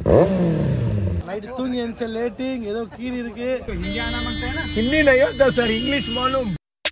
Night தூங்கி எழுந்த லேட்டிங் ஏதோ கீரி இருக்கு हिंदी नहीं आता सर इंग्लिश मालूम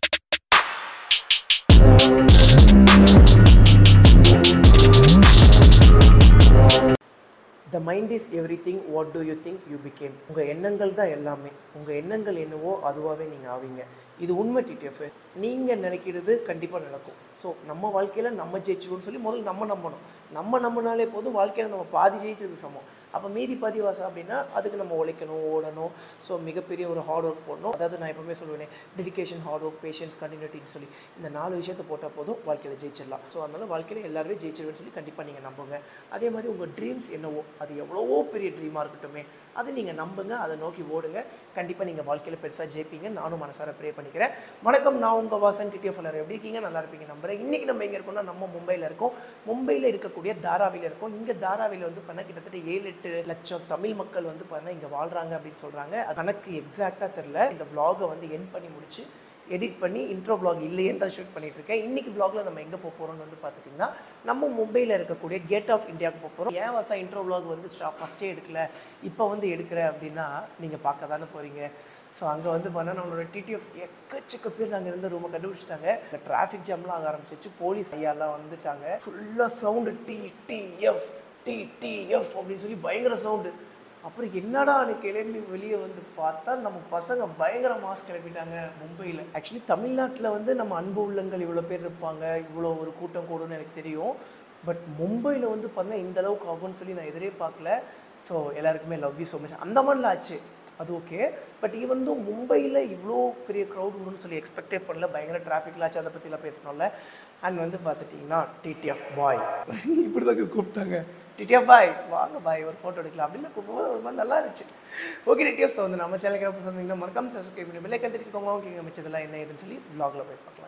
the mind is everything what do you think you become உங்கள் எண்ணங்கள் தான் எல்லாமே உங்கள் எண்ணங்கள் என்னவோ அதுவாகவே நீங்கள் ஆவீங்க இது உண்மை டிடிஎஃப் நீங்கள் நினைக்கிறது கண்டிப்பாக நடக்கும் ஸோ நம்ம வாழ்க்கையில் நம்ம ஜெயிச்சிடும்னு சொல்லி முதல்ல நம்ம நம்பணும் நம்ம நம்பினாலே போதும் வாழ்க்கையில் நம்ம பாதி ஜெயிச்சது சமம் அப்போ மீதி பாதி வாசம் அப்படின்னா அதுக்கு நம்ம உழைக்கணும் ஓடணும் ஸோ மிகப்பெரிய ஒரு ஹார்ட் ஒர்க் போடணும் அதாவது நான் எப்பவுமே சொல்லுவேன் டெடிகேஷன் ஹார்ட் ஒர்க் பேஷன்ஸ் கண்டினியூட்டின்னு சொல்லி இந்த நாலு விஷயத்தை போட்டால் போதும் வாழ்க்கையில் ஜெயிச்சிடலாம் ஸோ அதனால் வாழ்க்கையில் எல்லாருமே ஜெயிச்சிருவேன்னு சொல்லி கண்டிப்பாக நீங்கள் நம்புங்க அதே மாதிரி உங்கள் ட்ரீம்ஸ் என்னவோ அது எவ்வளவோ பெரிய ட்ரீமாக இருக்கட்டுமே அதை நீங்கள் நம்புங்க அதை நோக்கி ஓடுங்க கண்டிப்பாக நீங்கள் வாழ்க்கையில் பெருசாக ஜெயிப்பீங்க நானும் மனசார ப்ரே பண்ணிக்கிறேன் வணக்கம் நான் உங்கள் வாசன் டிடிஎஃப் எல்லாரும் எப்படி இருக்கீங்க நல்லா இருப்பீங்க நம்புறேன் இன்றைக்கி நம்ம எங்கே இருக்கோம்னா நம்ம மும்பையில் இருக்கோம் மும்பையில் இருக்கக்கூடிய தாராவியில் இருக்கோம் இங்கே தாராவியில் வந்து பண்ண கிட்டத்தட்ட ஏழு எட்டு லட்சம் தமிழ் மக்கள் வந்து பார்த்தா இங்கே வாழ்கிறாங்க அப்படின்னு சொல்கிறாங்க கணக்கு எக்ஸாக்டாக தெரில இந்த vlog-அ வந்து என் பண்ணி முடிச்சு எடிட் பண்ணி இன்ட்ரோ vlog இல்லையேன்னு தான் ஷூட் பண்ணிட்டு இருக்கேன் இன்னைக்கு vlogல நம்ம எங்கே போக போகிறோம்னு வந்து பார்த்துட்டிங்கன்னா நம்ம மும்பையில் இருக்கக்கூடிய கேட் ஆஃப் இந்தியாவுக்கு போக போகிறோம் ஏன் வசா இன்ட்ரோ vlog வந்து ஃபஸ்ட்டே எடுக்கல இப்போ வந்து எடுக்கிற அப்படின்னா நீங்கள் பார்க்க தானே போகிறீங்க ஸோ அங்கே வந்து பார்த்தா நம்மளோட டிடிஎஃப் எக்கச்சக்க பேர் நாங்கள் இருந்த ரூமை கண்டுபிடிச்சிட்டாங்க இந்த டிராஃபிக் ஜாம்லாம் ஆக ஆரம்பிச்சிச்சு போலீஸ் ஐயாலாம் வந்துட்டாங்க ஃபுல்லாக sound T TF T TF அப்படின்னு சொல்லி பயங்கர சவுண்டு அப்புறம் என்னடா கிளம்பி வெளியே வந்து பார்த்தா நம்ம பசங்க பயங்கர மாஸ் கிளம்பிட்டாங்க மும்பையில் ஆக்சுவலி தமிழ்நாட்டில் வந்து நம்ம அன்பு உள்ளங்கள் இவ்வளோ பேர் இருப்பாங்க இவ்வளோ ஒரு கூட்டம் கூடும்னு எனக்கு தெரியும் பட் மும்பையில் வந்து பார்த்தா இந்த அளவுக்கு ஆகும்னு சொல்லி நான் எதிரே பார்க்கல ஸோ எல்லாருக்குமே லவ் யூ ஸோ மச் அந்த மாதிரிலாம் ஆச்சு அது ஓகே பட் ஈவன் தான் மும்பையில் இவ்வளோ பெரிய க்ரௌட் வரும்னு சொல்லி எக்ஸ்பெக்டே பண்ணல பயங்கர டிராஃபிக்ல ஆச்சு அதை பற்றிலாம் பேசணும்ல அண்ட் வந்து பார்த்துட்டிங்கன்னா டிடிஎஃப் பாய் இப்படி தான் கூப்பிட்டாங்க டிடிஎஃப் பாய் வாங்க பாய் ஒரு ஃபோட்டோ எடுக்கலாம் அப்படின்னு கூப்பிடும்போது ஒரு மாதிரி நல்லா இருந்துச்சு ஓகே டிடிஎஃப் வந்து நம்ம சேனலுக்கு எப்போ சொன்னீங்கன்னா மறக்காம சப்ஸ்கிரைப் பண்ணி பெல்லை கற்றுக்கிட்டோங்க ஓகேங்க மிச்சதெல்லாம் என்ன ஏதுன்னு சொல்லி ப்ளாகில் போய் பார்க்கலாம்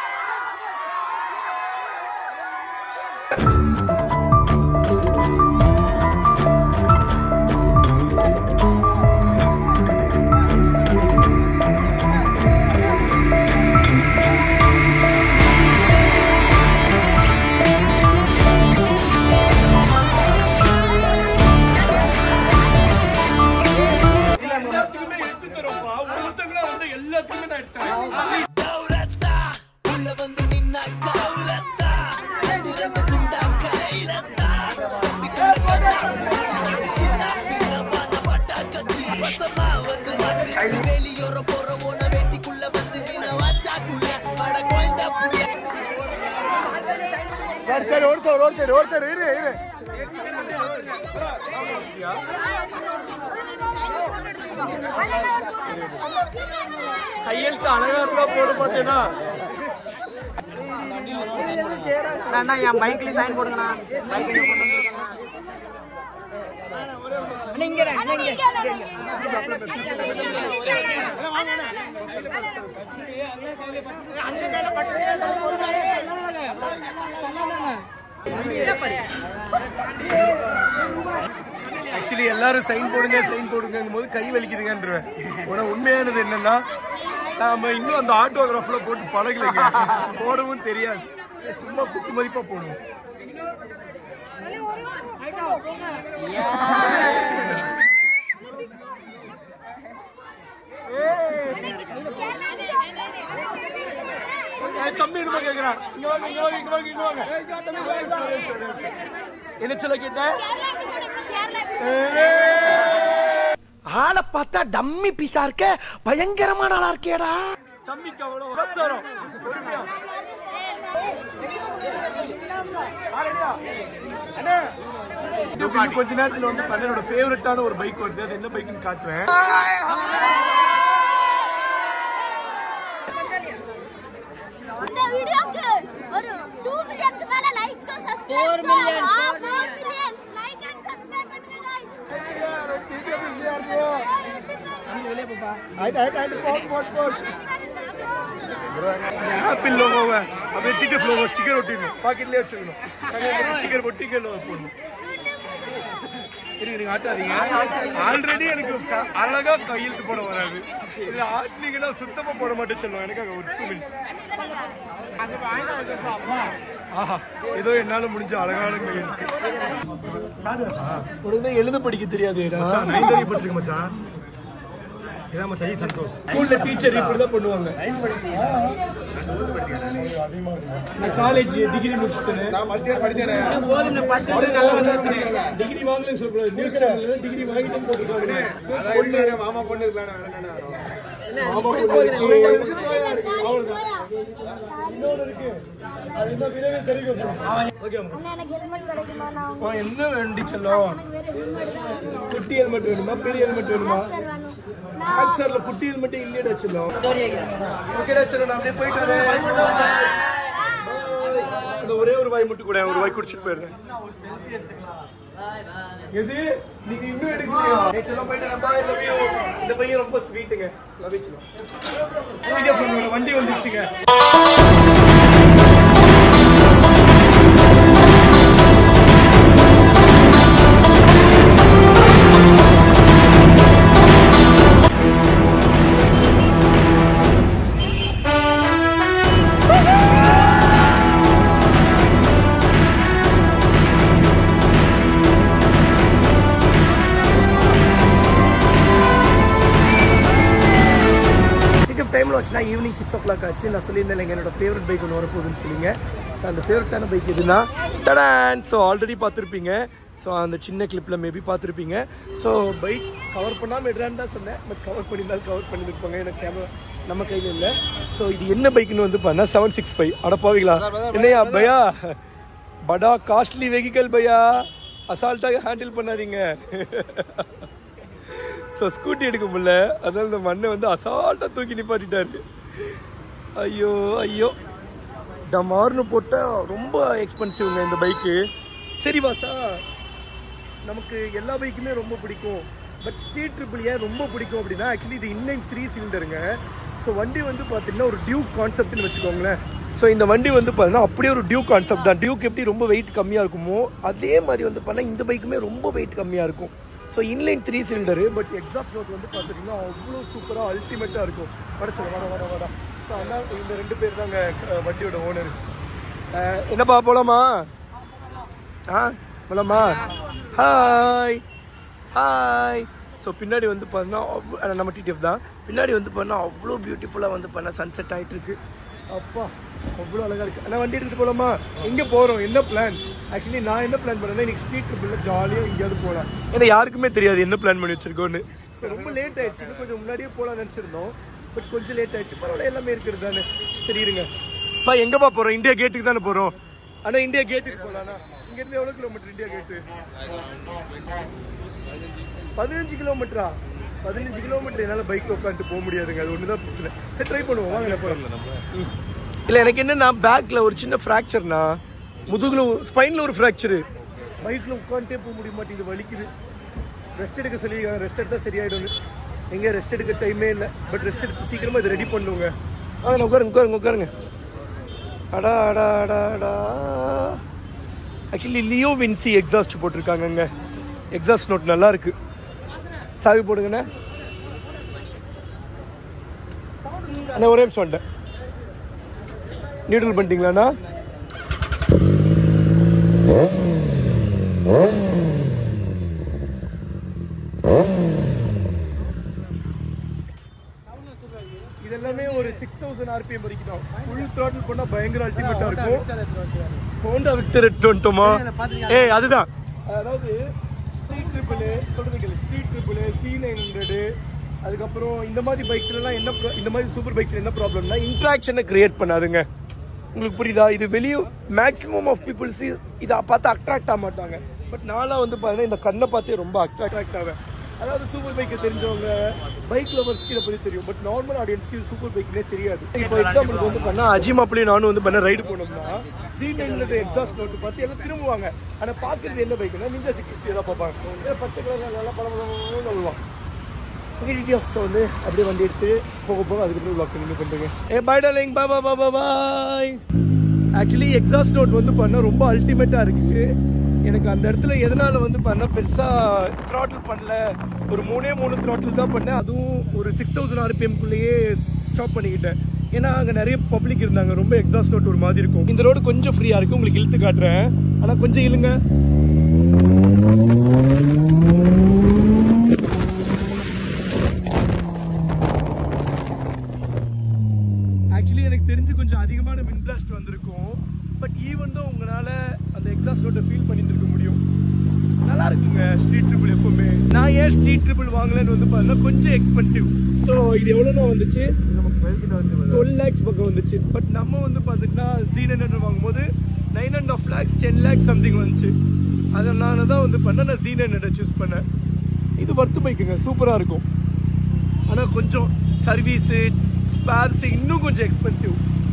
எல்லாத்துக்குமே எடுத்து தரோம்ப்பா ஒருத்தங்களா வந்து எல்லாத்துக்குமே நான் எடுத்தேன் சரி சரி ஒரு சார் ஒரு சரி ஒரு சரி இரு இரு கையெழுத்து அழகா இருந்தா போட மாட்டேனா அண்ணா என் பைக்ல சைன் போடுங்கண்ணா ஆக்சுவலி எல்லாரும் சைன் போடுங்க சைன் போடுங்கும் போது கை வலிக்குதுங்கன்றேன் உன உண்மையானது என்னன்னா நாம இன்னும் அந்த ஆட்டோகிராஃப்ல போட்டு பழகலைங்க போடவும் தெரியாது சும்மா குத்து மதிப்பா போடுவோம் ஏய், தம்பி என்ன கேக்குறான் இங்க வாங்க இங்க வாங்க இங்க வாங்க இங்க வாங்க சரி, சரி, சரி. என்ன சொல்ல கேட்டேன் ஆளை பார்த்தா டம்மி பீஸா இருக்க பயங்கரமான ஆளா இருக்கேடா தம்பிக்கு அவ்வளவு அவசரம் பொறுமையா. இன்னும் கொஞ்ச நேரத்துல வந்து பண்ணனோட ஃபேவரட்டான ஒரு பைக் வருது அது என்ன பைக்னு காட்டுறேன் இந்த வீடியோக்கு ஒரு 2 மில்லியனுக்கு மேல likes subscribe 4 million 4 million like and subscribe பண்ணுங்க गाइस ஆப்பிள் லோகோவை அப்படியே டிக்கெட் லோகோ ஸ்டிக்கர் ஒட்டிடணும் பாக்கெட்லயே வச்சுக்கணும் ஸ்டிக்கர் போட்டு டிக்கெட் லோகோ போடணும் இருக்கு நீங்க ஆட்டாதீங்க ஆல்ரெடி எனக்கு க- அழகா கையெழுத்து போட வராது இது ஆட்டினீங்கன்னா சுத்தமா போட மாட்டேன்னு சொல்லுவோம் எனக்கு அங்க ஒரு டூ மினிட்ஸ் ஆஹா ஏதோ என்னால முடிஞ்ச அழகான கை உனக்கு தான் எழுத படிக்க தெரியாதுடா நைன் வரைக்கும் படிச்சிருக்க மச்சான் இதான் மச்சான் ஈ சந்தோஷ் ஸ்கூல்ல டீச்சர் இப்படி தான் பண்ணுவாங்க நான் காலேஜ் டிகிரி முடிச்சுட்டேன் நான் மல்டியா படிச்சேன் டிகிரி வாங்கலன்னு சொல்லக்கூடாது நியூஸ் சேனல்ல டிகிரி வாங்கிட்டேன்னு போட்டுருக்காங்க அதான் இருந்தா மாமா பொண்ணு இருக்கலாம் வேற என்ன ஆமா, பொண்ணு இருக்கு. சோயா இன்னொரு இருக்கு அது இன்னும் விரைவில் தெரிவிக்க ஓகே அண்ணா எனக்கு ஹெல்மெட் கிடைக்குமா நான் அம்மா, என்ன வேண்டி செல்லம் எனக்கு வேற ஹெல்மெட் தான் வேணும் குட்டி ஹெல்மெட் வேணுமா பெரிய ஹெல்மெட் வேணுமா சார் வேணும் ஆக்சர்ல குட்டி ஹெல்மெட் இல்லையடா செல்லம் ஓகேடா செல்லம் நான் அப்படியே போயிட்டு வரேன் அந்த ஒரே ஒரு வாய் மட்டும் கூட ஒரு வாய் குடிச்சிட்டு போயிடுறேன் எது நீங்க இன்னும் எடுக்கலையா ஏய், செல்லம் போயிட்டு நான் bye, love you. இந்த பையன் ரொம்ப ஸ்வீட்டுங்க லவ் யூ செல்லம் வீடியோ பண்ணுங்க வண்டி வந்துருச்சுங்க பிக்கப் டைமில் வச்சுனா ஈவினிங் சிக்ஸ் ஓ கிளாக் ஆச்சு நான் சொல்லியிருந்தேன் இல்லைங்க என்னோட ஃபேவரட் பைக் ஒன்று வரப்போகுதுன்னு சொல்லிங்க ஸோ அந்த ஃபேவரட்டான பைக் எதுனா டடான் ஸோ ஆல்ரெடி பார்த்துருப்பீங்க ஸோ அந்த சின்ன கிளிப்பில் மேபி பார்த்துருப்பீங்க ஸோ பைக் கவர் பண்ணாமல் எடுறான்னு தான் சொன்னேன் பட் கவர் பண்ணியிருந்தாலும் கவர் பண்ணியிருப்பாங்க எனக்கு கேமரா நம்ம கையில் இல்லை ஸோ இது என்ன பைக்குன்னு வந்து பண்ணா செவன் சிக்ஸ் ஃபைவ் அட போவீங்களா என்னையா பையா படா காஸ்ட்லி வெஹிக்கல் பையா அசால்ட்டாக ஹேண்டில் பண்ணாதீங்க ஸோ ஸ்கூட்டி எடுக்க முடியல அதனால இந்த மண்ணை வந்து அசால்ட்டாக தூக்கி நிப்பாட்டிட்டாரு ஐயோ ஐயோ டமார்னு போட்டால் ரொம்ப எக்ஸ்பென்சிவ்ங்க இந்த பைக்கு சரி வாசா நமக்கு எல்லா பைக்குமே ரொம்ப பிடிக்கும் பட் ஸ்ட்ரீட் ட்ரிபிள் ஏன் ரொம்ப பிடிக்கும் அப்படின்னா ஆக்சுவலி இது இன்னைன் த்ரீ சிலிண்டருங்க ஸோ வண்டி வந்து பார்த்தீங்கன்னா ஒரு டியூக் கான்செப்ட்னு வச்சுக்கோங்களேன் ஸோ இந்த வண்டி வந்து பார்த்தீங்கன்னா அப்படியே ஒரு டியூக் கான்செப்ட் தான் டியூக் எப்படி ரொம்ப வெயிட் கம்மியாக இருக்குமோ அதே மாதிரி வந்து பார்த்தீங்கன்னா இந்த பைக்குமே ரொம்ப வெயிட் கம்மியாக இருக்கும் so inline three cylinder but exhaust note வந்து பார்த்துட்டிங்கன்னா அவ்வளோ சூப்பராக அல்டிமேட்டாக இருக்கும் வர சொல்ல வர வர வர ஸோ அதனால் இந்த ரெண்டு பேர் தாங்க அஹ், வண்டியோட ஓனர் என்னப்பா போலாமா ஆ போலாமா ஹாய் ஹாய் ஸோ பின்னாடி வந்து பார்த்தீங்கன்னா அவ்வளோ- அஹ், நம்ம டிடிஎஃப் தான் பின்னாடி வந்து பார்த்தீங்கன்னா அவ்வளோ பியூட்டிஃபுல்லாக வந்து பண்ண சன்செட் ஆகிட்டு இருக்கு அப்பா அவ்வளோ அழகாக இருக்கு ஆனால் வண்டி எடுத்துகிட்டு போகலாமா எங்கே போகிறோம் என்ன பிளான் ஆக்சுவலி நான் என்ன பிளான் பண்ணேன்னா இன்னைக்கு ஸ்ட்ரீட் ட்ரிப்பில் ஜாலியாக எங்கேயாவது போகலாம் ஏன்னா யாருக்குமே தெரியாது என்ன பிளான் பண்ணி வச்சிருக்கோன்னு ஸோ ரொம்ப லேட் ஆயிடுச்சு இன்னும் கொஞ்சம் முன்னாடியே போகலாம்னு நினச்சிருந்தோம் பட் கொஞ்சம் லேட் ஆயிடுச்சு பரவாயில்ல எல்லாமே இருக்கிறது தானே சரி இருங்க பா எங்கப்பா போகிறோம் இந்தியா கேட்டுக்கு தானே போகிறோம் ஆனால் இந்தியா கேட்டுக்கு போகலாண்ணா இங்கேருந்து எவ்வளோ கிலோமீட்டர் இந்தியா கேட்டு பதினஞ்சு கிலோமீட்டரா பதினஞ்சு கிலோமீட்டர் என்னால் பைக்கில் உட்காந்துட்டு போக முடியாதுங்க அது ஒன்று தான் பிரச்சனை சரி ட்ரை பண்ணுவோம் வாங்க போகிறோம் இல்லை எனக்கு என்னன்னா பேக்கில் ஒரு சின்ன ஃப்ராக்சர்னா முதுகில் ஸ்பைனில் ஒரு ஃப்ராக்சரு பைக்கில் உட்காந்துட்டே போக முடிய மாட்டேங்குது வலிக்குது ரெஸ்ட் எடுக்க சொல்லி ரெஸ்ட் எடுத்தால் சரியாயிடும் எங்கே ரெஸ்ட் எடுக்க டைமே இல்லை பட் ரெஸ்ட் எடுத்து சீக்கிரமாக இதை ரெடி பண்ணுவோங்க வாங்க உட்காருங்க உட்காருங்க உட்காருங்க அடா அடா அடா அடா ஆக்சுவலி லியோ வின்சி எக்ஸாஸ்ட் போட்டிருக்காங்கங்க எக்ஸாஸ்ட் நோட் நல்லா இருக்கு சாவி போடுங்கண்ணே அண்ணா ஒரே நிமிஷம் வந்துட்டேன் நியூட்ரல் பண்ணிட்டீங்களாண்ணா இதெல்லாமே ஒரு சிக்ஸ் தௌசண்ட் ஆர்பிஎம் வரைக்கும் தான் ஃபுல் த்ராட்டில் பண்ணால் பயங்கர அல்டிமேட்டாக இருக்கும் ஹோண்டா விக்டர் எட்டுமா ஏய் அதுதான் அதாவது ஸ்ட்ரீட் ட்ரிபிள் சொல்றது கேளு street triple C nine hundred அதுக்கப்புறம் இந்த மாதிரி பைக்ஸ்லாம் என்ன pro- இந்த மாதிரி சூப்பர் பைக்ஸ் என்ன ப்ராப்ளம்னா இன்ட்ராக்ஷனை கிரியேட் பண்ணாதுங்க உங்களுக்கு புரியுதா இது வெளியே மேக்ஸிமம் ஆஃப் பீப்புள்ஸ் இதை பார்த்து அட்ராக்ட் ஆக மாட்டாங்க பட் நான்லாம் வந்து பார்த்தீங்கன்னா இந்த கண்ணை பார்த்தே ரொம்ப அட்ராக்ட் ஆவேன் அதாவது சூப்பர் பைக்கை தெரிஞ்சவங்க பைக் லவர்ஸ்க்கு இதை பற்றி தெரியும் பட் நார்மல் ஆடியன்ஸ்க்கு இது சூப்பர் பைக்னே தெரியாது இப்போ எக்ஸாம்பிளுக்கு வந்து பண்ணா அஜிமாப்பிளையும் நானும் வந்து பண்ண ரைடு போனோம்னா சி நைன்ல எக்ஸாஸ்ட் நோட்டு பார்த்து எல்லாம் திரும்புவாங்க ஆனால் பார்க்கறது என்ன பைக்னா நிஞ்சா சிக்ஸ் ஃபிஃப்டி தான் பார்ப்பாங்க ஏன்னா பச்சை கலர் நல்லா பல பல சொல்லுவான் ஓகே டிடிஎஃப்ஸ் வந்து அப்படியே வண்டி எடுத்து போக போக அதுக்கப்புறம் வ்ளாக் நீங்கள் பண்ணுறீங்க ஏ பாய் டாலிங் பா பா பா பாய் ஆக்சுவலி எக்ஸாஸ்ட் நோட் வந்து பண்ண ரொம்ப அல்டிமேட்டாக இருக்குது எனக்கு அந்த இடத்துல எதனால வந்து பண்ண பெருசாக த்ராட்டில் பண்ணல ஒரு மூணே மூணு த்ராட்டில் தான் பண்ணேன் அதுவும் ஒரு சிக்ஸ் தௌசண்ட் ஆர்பிஎம்குள்ளேயே ஸ்டாப் பண்ணிக்கிட்டேன் ஏன்னா அங்கே நிறைய பப்ளிக் இருந்தாங்க ரொம்ப எக்ஸாஸ்ட் நோட் ஒரு மாதிரி இருக்கும் இந்த ரோடு கொஞ்சம் ஃப்ரீயாக இருக்கு உங்களுக்கு இழுத்து காட்டுறேன் ஆனால் கொஞ்சம் இழுங்க ஆக்சுவலி எனக்கு தெரிஞ்சு கொஞ்சம் அதிகமான மின் பிளாஸ்ட் வந்திருக்கும் பட் ஈவன் தான் உங்களால் அந்த எக்ஸாஸ்ட் நோட்டை ஃபீல் பண்ணிட்டு இருக்க முடியும் நல்லா இருக்குங்க ஸ்ட்ரீட் ட்ரிபிள் எப்பவுமே நான் ஏன் ஸ்ட்ரீட் ட்ரிபிள் வாங்கலன்னு வந்து பார்த்தீங்கன்னா கொஞ்சம் எக்ஸ்பென்சிவ் ஸோ இது எவ்வளோனா வந்துச்சு டுவெல் லேக்ஸ் பக்கம் வந்துச்சு பட் நம்ம வந்து பார்த்துக்கிட்டா ஜீன் ஹண்ட்ரட் வாங்கும்போது nine and half lakhs ten lakhs something வந்துச்சு அதனால தான் வந்து பண்ண நான் ஜீன் ஹண்ட்ரட் சூஸ் பண்ணேன் இது வர்த்து பைக்குங்க சூப்பராக இருக்கும் ஆனால் கொஞ்சம் சர்வீஸு ஸ்பேர்ஸ் இன்னும் கொஞ்சம் எக்ஸ்பென்சிவ்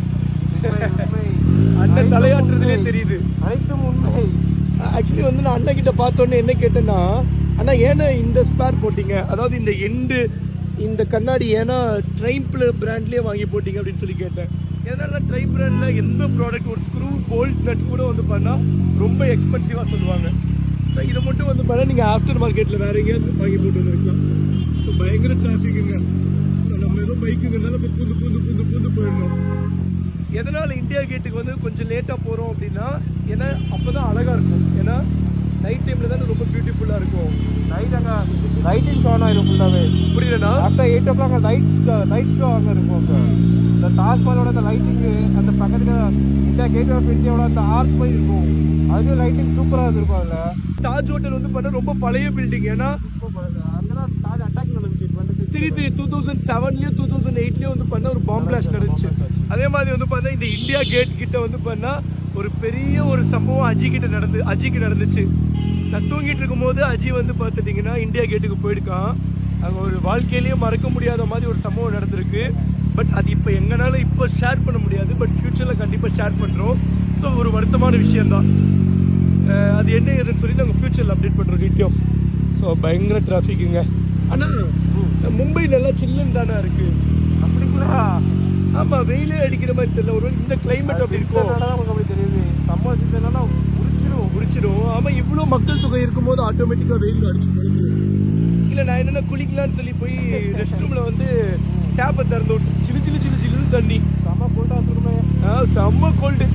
அண்ணன் தலையாட்டுறதுலே தெரியுது அனைத்தும் உண்மை ஆக்சுவலி வந்து நான் அண்ணன் கிட்ட பார்த்தோன்னே என்ன கேட்டேன்னா அண்ணா ஏன்னா இந்த ஸ்பேர் போட்டீங்க அதாவது இந்த எண்டு இந்த கண்ணாடி ஏன்னா ட்ரைம்பிள் பிராண்ட்லேயே வாங்கி போட்டீங்க அப்படின்னு சொல்லி கேட்டேன் ஏன்னா ட்ரைப் பிராண்டில் எந்த ப்ராடக்ட் ஒரு ஸ்க்ரூ போல்ட் நட் கூட வந்து பண்ணால் ரொம்ப எக்ஸ்பென்சிவாக சொல்லுவாங்க ஸோ இதை மட்டும் வந்து பண்ணால் நீங்கள் ஆஃப்டர் மார்க்கெட்டில் வேற எங்கேயாவது வாங்கி போட்டு வந்துருக்கலாம் ஸோ பயங்கர டிராஃபிக்குங்க ஸோ நம்ம ஏதோ பைக்குங்கிறனால இப்போ பூந்து பூந்து பூந்து பூந்து போயிடணும் எதனால் இந்தியா கேட்டுக்கு வந்து கொஞ்சம் லேட்டாக போகிறோம் அப்படின்னா ஏன்னா அப்போ தான் அழகாக இருக்கும் ஏன்னா நைட் டைமில் தானே ரொம்ப பியூட்டிஃபுல்லாக இருக்கும் நைட் அங்கே லைட்டிங் ஷோ ஆயிரும் ஃபுல்லாகவே புரியலண்ணா after eight o'clock night night show அங்கே இருக்கும் அங்கே இந்த தாஜ்மஹாலோட அந்த லைட்டிங்கு அந்த பக்கத்தில் இந்தியா கேட் ஆஃப் இந்தியாவோட அந்த ஆர்ச் மாதிரி இருக்கும் அதுலேயும் லைட்டிங் சூப்பராக இருக்கும் அதில் தாஜ் ஹோட்டல் வந்து பண்ண ரொம்ப பழைய பில்டிங் ஏன்னா அங்கே தான் தாஜ் அட்டாக் நடந்துச்சு twenty three three two thousand செவன்லேயும் டூ தௌசண்ட் எயிட்லேயும் வந்து பண்ண ஒரு பாம்பு பிளாஸ்ட் நடந்துச்சு அதே மாதிரி வந்து பார்த்தா இந்த இந்தியா கேட் கிட்ட வந்து பண்ணா ஒரு பெரிய ஒரு சம்பவம் அஜி கிட்ட நடந்து அஜிக்கு நடந்துச்சு நான் தூங்கிட்டு இருக்கும்போது அஜி வந்து பார்த்துட்டிங்கன்னா இந்தியா கேட்டுக்கு போயிருக்கான் அங்கே ஒரு வாழ்க்கையிலேயே மறக்க முடியாத மாதிரி ஒரு சம்பவம் நடந்திருக்கு பட் அது இப்போ எங்கனால இப்போ ஷேர் பண்ண முடியாது பட் ஃப்யூச்சரில் கண்டிப்பாக ஷேர் பண்ணுறோம் ஸோ ஒரு வருத்தமான விஷயம்தான் அஹ் அது என்ன ஏதுன்னு சொல்லி நாங்கள் ஃப்யூச்சரில் அப்டேட் பண்ணுறோம் டீட்டெயில் ஸோ பயங்கர டிராஃபிக்குங்க ஆனால் மும்பை நல்லா சில்லுன்னு தானே இருக்கு அப்படிங்களா ஆமாம் வெயிலே அடிக்கிற மாதிரி தெரியல ஒரு இந்த கிளைமேட் அப்படி இருக்கும் தான் உங்களுக்கு அப்படி தெரியுது சம்மர் சீசன்லாம் முடிச்சிடும் முடிச்சிடும் ஆமாம் இவ்வளோ மக்கள் தொகை இருக்கும்போது ஆட்டோமேட்டிக்காக வெயில் அடிச்சு இல்லை நான் என்னென்ன குளிக்கலாம்னு சொல்லி போய் ரெஸ்ட் ரூமில் வந்து டேப்பை திறந்து விட்டு சிலு சிலு சிலு சிலுன்னு தண்ணி செம்ம கோல்டாக இருக்குமே ஆ செம்ம கோல்டு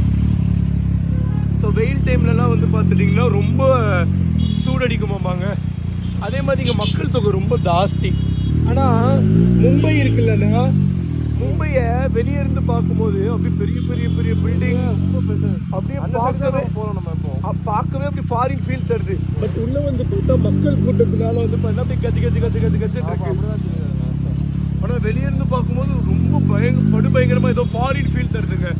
ஸோ வெயில் டைம்லலாம் வந்து பார்த்துட்டிங்கன்னா ரொம்ப சூடடிக்குமாமாங்க அதே மாதிரி இங்கே மக்கள் தொகை ரொம்ப ஜாஸ்தி ஆனால் மும்பை இருக்குல்லண்ணா மும்பையை வெளியே இருந்து பார்க்கும்போது அப்படியே பெரிய பெரிய பெரிய பில்டிங் அப்படியே அந்த சைடு பார்க்கவே தான் போகிறோம் நம்ம இப்போ அ- பார்க்கவே அப்படி ஃபாரின் ஃபீல் தருது பட் உள்ள வந்து பார்த்தா மக்கள் கூட்டத்தினால வந்து பார்த்தா அப்படியே கச்சு கச்சு கச்சு கச்சு கச்சுன்னு இருக்கு அப்படிதான் தெரியுது ஆனால் வெளியே இருந்து பார்க்கும்போது ரொம்ப பயங்க படு பயங்கரமாக ஏதோ ஃபாரின் ஃபீல் தருதுங்க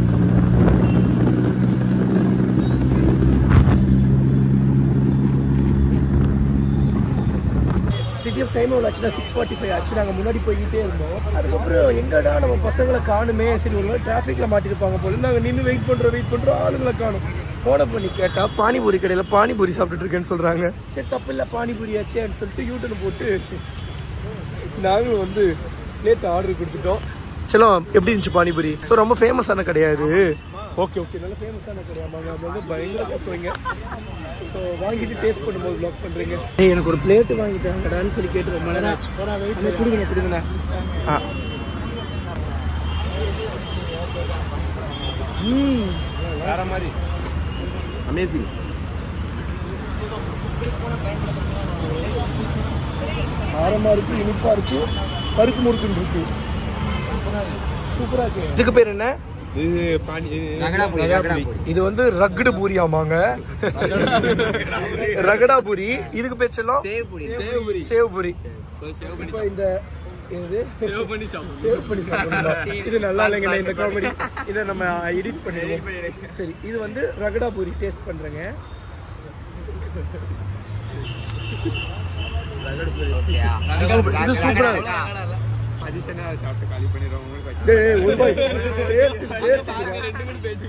டிடிஎஃப் டைம் எவ்வளோ ஆச்சுன்னா சிக்ஸ் ஃபார்ட்டி ஃபைவ் ஆச்சு நாங்கள் முன்னாடி போய்கிட்டே இருந்தோம் அதுக்கப்புறம் எங்கடா நம்ம பசங்களை காணுமே சரி ஒரு டிராஃபிக்கில் மாட்டிருப்பாங்க போல நாங்கள் நின்று வெயிட் பண்ணுறோம் வெயிட் பண்ணுறோம் ஆளுங்களை காணும் ஃபோனை பண்ணி கேட்டால் பானிபூரி கடையில் பானிபூரி சாப்பிட்டுட்டு இருக்கேன்னு சொல்கிறாங்க சரி தப்பு இல்லை பானிபூரி ஆச்சேன்னு சொல்லிட்டு யூட்டன் போட்டு நாங்களும் வந்து நேற்று ஆர்டர் கொடுத்துட்டோம் செல்லம் எப்படி இருந்துச்சு பானிபூரி ஸோ ரொம்ப ஃபேமஸான கிடையாது ஓகே ஓகே நல்ல ஃபேமஸான கிடையாமாங்க அது வந்து பயங்கர கட்டுவீங்க ஸோ வாங்கிட்டு டேஸ்ட் பண்ணும்போது ப்ளாக் பண்ணுறீங்க ஏய் எனக்கு ஒரு பிளேட்டு வாங்கி தாங்கடான்னு சொல்லி கேட்டு ரொம்ப நேரம் ஆச்சு அண்ணே, கொடுங்கண்ணே கொடுங்கண்ணே ஆ ம் வேற மாதிரி அமேசிங் காரமாக இருக்கு இனிப்பாக இருக்கு பருப்பு முறுக்குன்னு இருக்கு சூப்பராக இருக்கு இதுக்கு பேர் என்ன இது பானி இது வந்து ரகடு பூரி ஆமாங்க ரகடா பூரி இதுக்கு பேர் செல்லம் சேவ் பூரி இப்போ இந்த இது சேவ் பண்ணி சேவ் பண்ணி சாப்பிடணும். இது நல்லா இல்லைங்க இந்த காமெடி இதை நம்ம எடிட் பண்ணிடுவோம் சரி இது வந்து ரகடா பூரி டேஸ்ட் பண்றேங்க இது சூப்பரா இருக்கு அதிசனா சாப்பிட்டு காலி பண்ணிடுறோம் டேய், டேய், ஒரு பாய் டேஸ்ட் டேஸ்ட்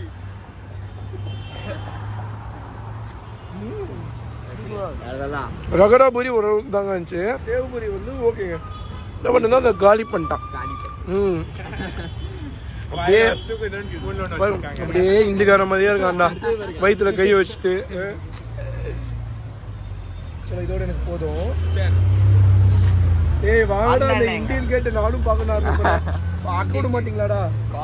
ரகடா பூரி ஒரு அளவுக்கு தாங்க இருந்துச்சு தேவ பூரி வந்து ஓகேங்க இந்த பண்ணி தான் அந்த காலி பண்ணிட்டான் ம் அப்படியே பாரு, அப்படியே இந்துக்கார மாதிரியே இருக்கான்டா வயிற்றுல கை வச்சுட்டு சரி இதோட எனக்கு போதும் ஏய் வாங்கடா அந்த இந்தியன் கேட்டு நானும் பார்க்கணும் ஆசைப்படுறேன் பார்க்க விட மாட்டீங்களாடா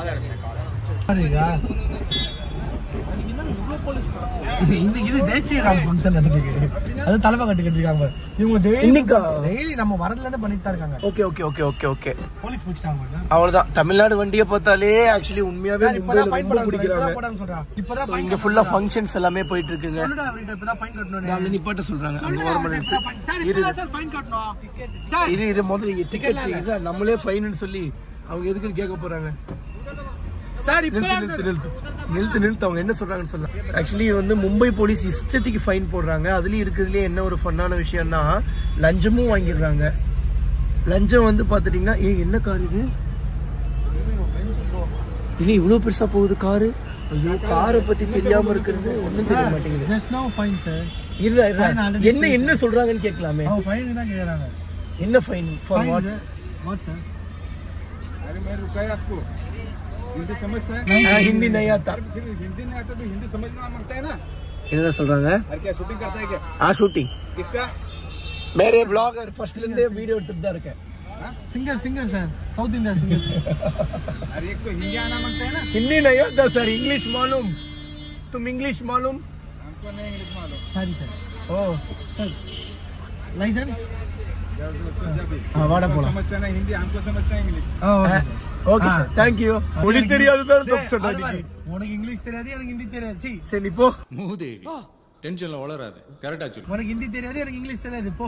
இந்த இது ஜெய் ஸ்ரீராம் ஃபங்க்ஷன் நடந்துட்டு அது தலைமை கட்டு கட்டிருக்காங்க இவங்க டெய்லி இன்னைக்கா? டெய்லி நம்ம வரதுல இருந்து பண்ணிட்டு தான் இருக்காங்க okay okay okay okay okay police பிடிச்சிட்டாங்க பாருங்க. அவ்வளவுதான் தமிழ்நாடு வண்டியை பார்த்தாலே ஆக்சுவலி உண்மையாவே சார், இப்பதான் மும்பைல fine ரொம்ப போடாங்க சொல்றாங்க. பிடிக்கிறாங்க இப்பதான் போடாங்க சொல்றாங்க. இப்பதான் fine இங்க ஃபுல்லா ஃபங்க்ஷன்ஸ் எல்லாமே போயிட்டு இருக்குங்க சொல்லுடா அவர்கிட்ட, இப்பதான் fine கட்டணும்னு. அங்க நிப்பாட்ட சொல்றாங்க அங்க சொல்லுடா ஓரமா அவர்கிட்ட, நிறுத்து. சார், இரு இப்பதான் சார் fine கட்டணும். சார், இது இது முதல்ல டிக்கெட் இல்ல நம்மளே ஃபைன்னு சொல்லி அவங்க எதுக்குன்னு கேட்க போறாங்க சார், நிறுத்து இப்பதான் நிறுத்து சார். நிறுத்து நிறுத்து நிறுத்து அவங்க என்ன சொல்றாங்கன்னு சொல்லலாம் ஆக்சுவலி வந்து மும்பை போலீஸ் இஷ்டத்துக்கு ஃபைன் போடுறாங்க அதுலயும் இருக்கிறதுலே என்ன ஒரு ஃபன்னான விஷயம்னா லஞ்சமும் வாங்கிடுறாங்க லஞ்சம் வந்து பாத்துட்டீங்கன்னா ஏ என்ன கார் இது இது இவ்வளவு பெருசா போகுது காரு ஐயோ காரை பத்தி தெரியாம இருக்கிறது ஒண்ணும் தெரிய மாட்டேங்குது Just now fine, sir. இருடா, இருடா. Fine already என்ன என்ன சொல்றாங்கன்னு கேட்கலாமே அவங்க fine தான் கேக்குறாங்க. என்ன fine for Fine, what sir. What, sir? अरे मैं रुका है आपको हिंदी समझता है ஹிந்தி நையாத்தா फिर हिंदी नहीं आता तो हिंदी समझना मांगता है ना என்ன சொல்றாங்க अरे क्या शूटिंग करता है क्या ஆ ஷூட்டிங் किसका மேரே vlogger ஃபர்ஸ்ட்ல இருந்தே வீடியோ எடுத்துட்டு தான் இருக்கேன் Singer, singer, sir. South India singer, sir. अरे एक तो हिंदी आना मांगता है ना हिंदी नहीं आता सर इंग्लिश मालूम तुम इंग्लिश मालूम हमको नहीं इंग्लिश मालूम Sorry, sir. ओ Sir, license? हाँ वाड़ा हमको போலாம் समझता है ना हिंदी हमको समझता है English Oh, okay, sir. Okay sir thank you மொழி தெரியாததால தப்பு சொன்னா அது பாரு, நீங்க உனக்கு இங்கிலீஷ் தெரியாது எனக்கு ஹிந்தி தெரியாது சீ, சரி நீ போ மூதேவி டென்ஷன்ல வளராது கரெக்டா சொல்லு உனக்கு ஹிந்தி தெரியாது எனக்கு இங்கிலீஷ் தெரியாது போ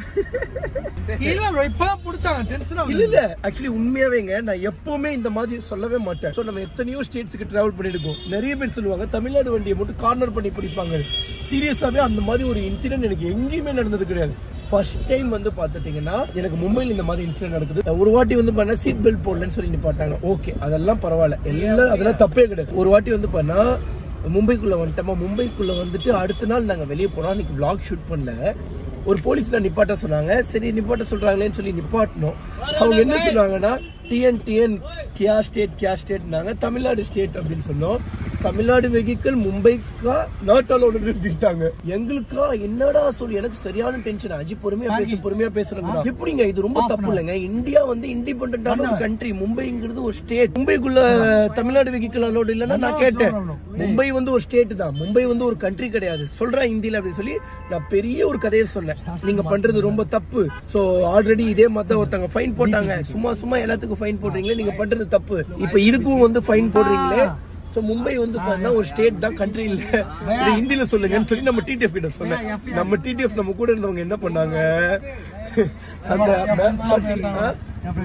இல்ல bro இப்பதான் புடிச்சாங்க டென்ஷன் இல்ல இல்ல ஆக்சுவலி உண்மையாவேங்க நான் எப்பவுமே இந்த மாதிரி சொல்லவே மாட்டேன் சோ நம்ம எத்தனையோ ஸ்டேட்ஸ்க்கு டிராவல் பண்ணிருக்கோம் நிறைய பேர் சொல்லுவாங்க தமிழ்நாடு வண்டியை மட்டும் கார்னர் பண்ணி பிடிப்பாங்க சீரியஸாவே அந்த மாதிரி ஒரு இன்சிடென்ட் எனக்கு எங்கேயுமே நடந்தது கிடையாது ஃபர்ஸ்ட் டைம் வந்து பார்த்துட்டீங்கன்னா எனக்கு மும்பையில் இந்த மாதிரி இன்சிடென்ட் நடக்குது ஒரு வாட்டி வந்து பண்ணா சீட் பெல்ட் போடலன்னு சொல்லி நிப்பாட்டாங்க ஓகே அதெல்லாம் பரவாயில்ல எல்லாம் அதெல்லாம் தப்பே கிடையாது ஒரு வாட்டி வந்து பண்ணா மும்பைக்குள்ள வந்துட்டோமா மும்பைக்குள்ள வந்துட்டு அடுத்த நாள் நாங்க வெளியே போனோம் அன்னைக்கு vlog ஷூட் பண்ணல ஒரு போலீஸ்ல நிப்பாட்ட சொன்னாங்க சரி நிப்பாட்ட சொல்றாங்களேன்னு சொல்லி நிப்பாட்டணும் அவங்க என்ன சொன்னாங்கன்னா டிஎன் டிஎன் கியா ஸ்டேட் கியா ஸ்டேட்னாங்க தமிழ்நாடு ஸ்டேட் அப்படின்னு சொன்னோம் தமிழ்நாடு வெஹிக்கிள் மும்பைக்கா நாட் அலோடு நிறுத்திட்டாங்க எங்களுக்கா என்னடா சொல்லி எனக்கு சரியான டென்ஷன் அஜி பொறுமையா பேசு பொறுமையா பேசுறாங்க எப்படிங்க இது ரொம்ப தப்பு இல்லைங்க இந்தியா வந்து இண்டிபெண்டான ஒரு கண்ட்ரி மும்பைங்கிறது ஒரு ஸ்டேட் மும்பைக்குள்ள தமிழ்நாடு வெஹிக்கிள் அலோடு இல்லைன்னா நான் கேட்டேன் மும்பை வந்து ஒரு ஸ்டேட் தான் மும்பை வந்து ஒரு கண்ட்ரி கிடையாது சொல்றேன் இந்தியில அப்படின்னு சொல்லி நான் பெரிய ஒரு கதையை சொன்னேன் நீங்க பண்றது ரொம்ப தப்பு சோ ஆல்ரெடி இதே மாதிரி ஒருத்தங்க ஃபைன் போட்டாங்க சும்மா சும்மா எல்லாத்துக்கும் ஃபைன் போடுறீங்களே நீங்க பண்றது தப்பு இப்ப இதுக்கும் வந்து ஃபைன் போடுறீங்களே சோ மும்பை வந்து பாத்தீங்கன்னா ஒரு ஸ்டேட் தான் கண்ட்ரி இல்ல இதை ஹிந்தில சொல்லுங்கன்னு சொல்லி நம்ம டிடிஎஃப் கிட்ட சொன்னேன் நம்ம டிடிஎஃப் நம்ம கூட இருந்தவங்க என்ன பண்ணாங்க அந்த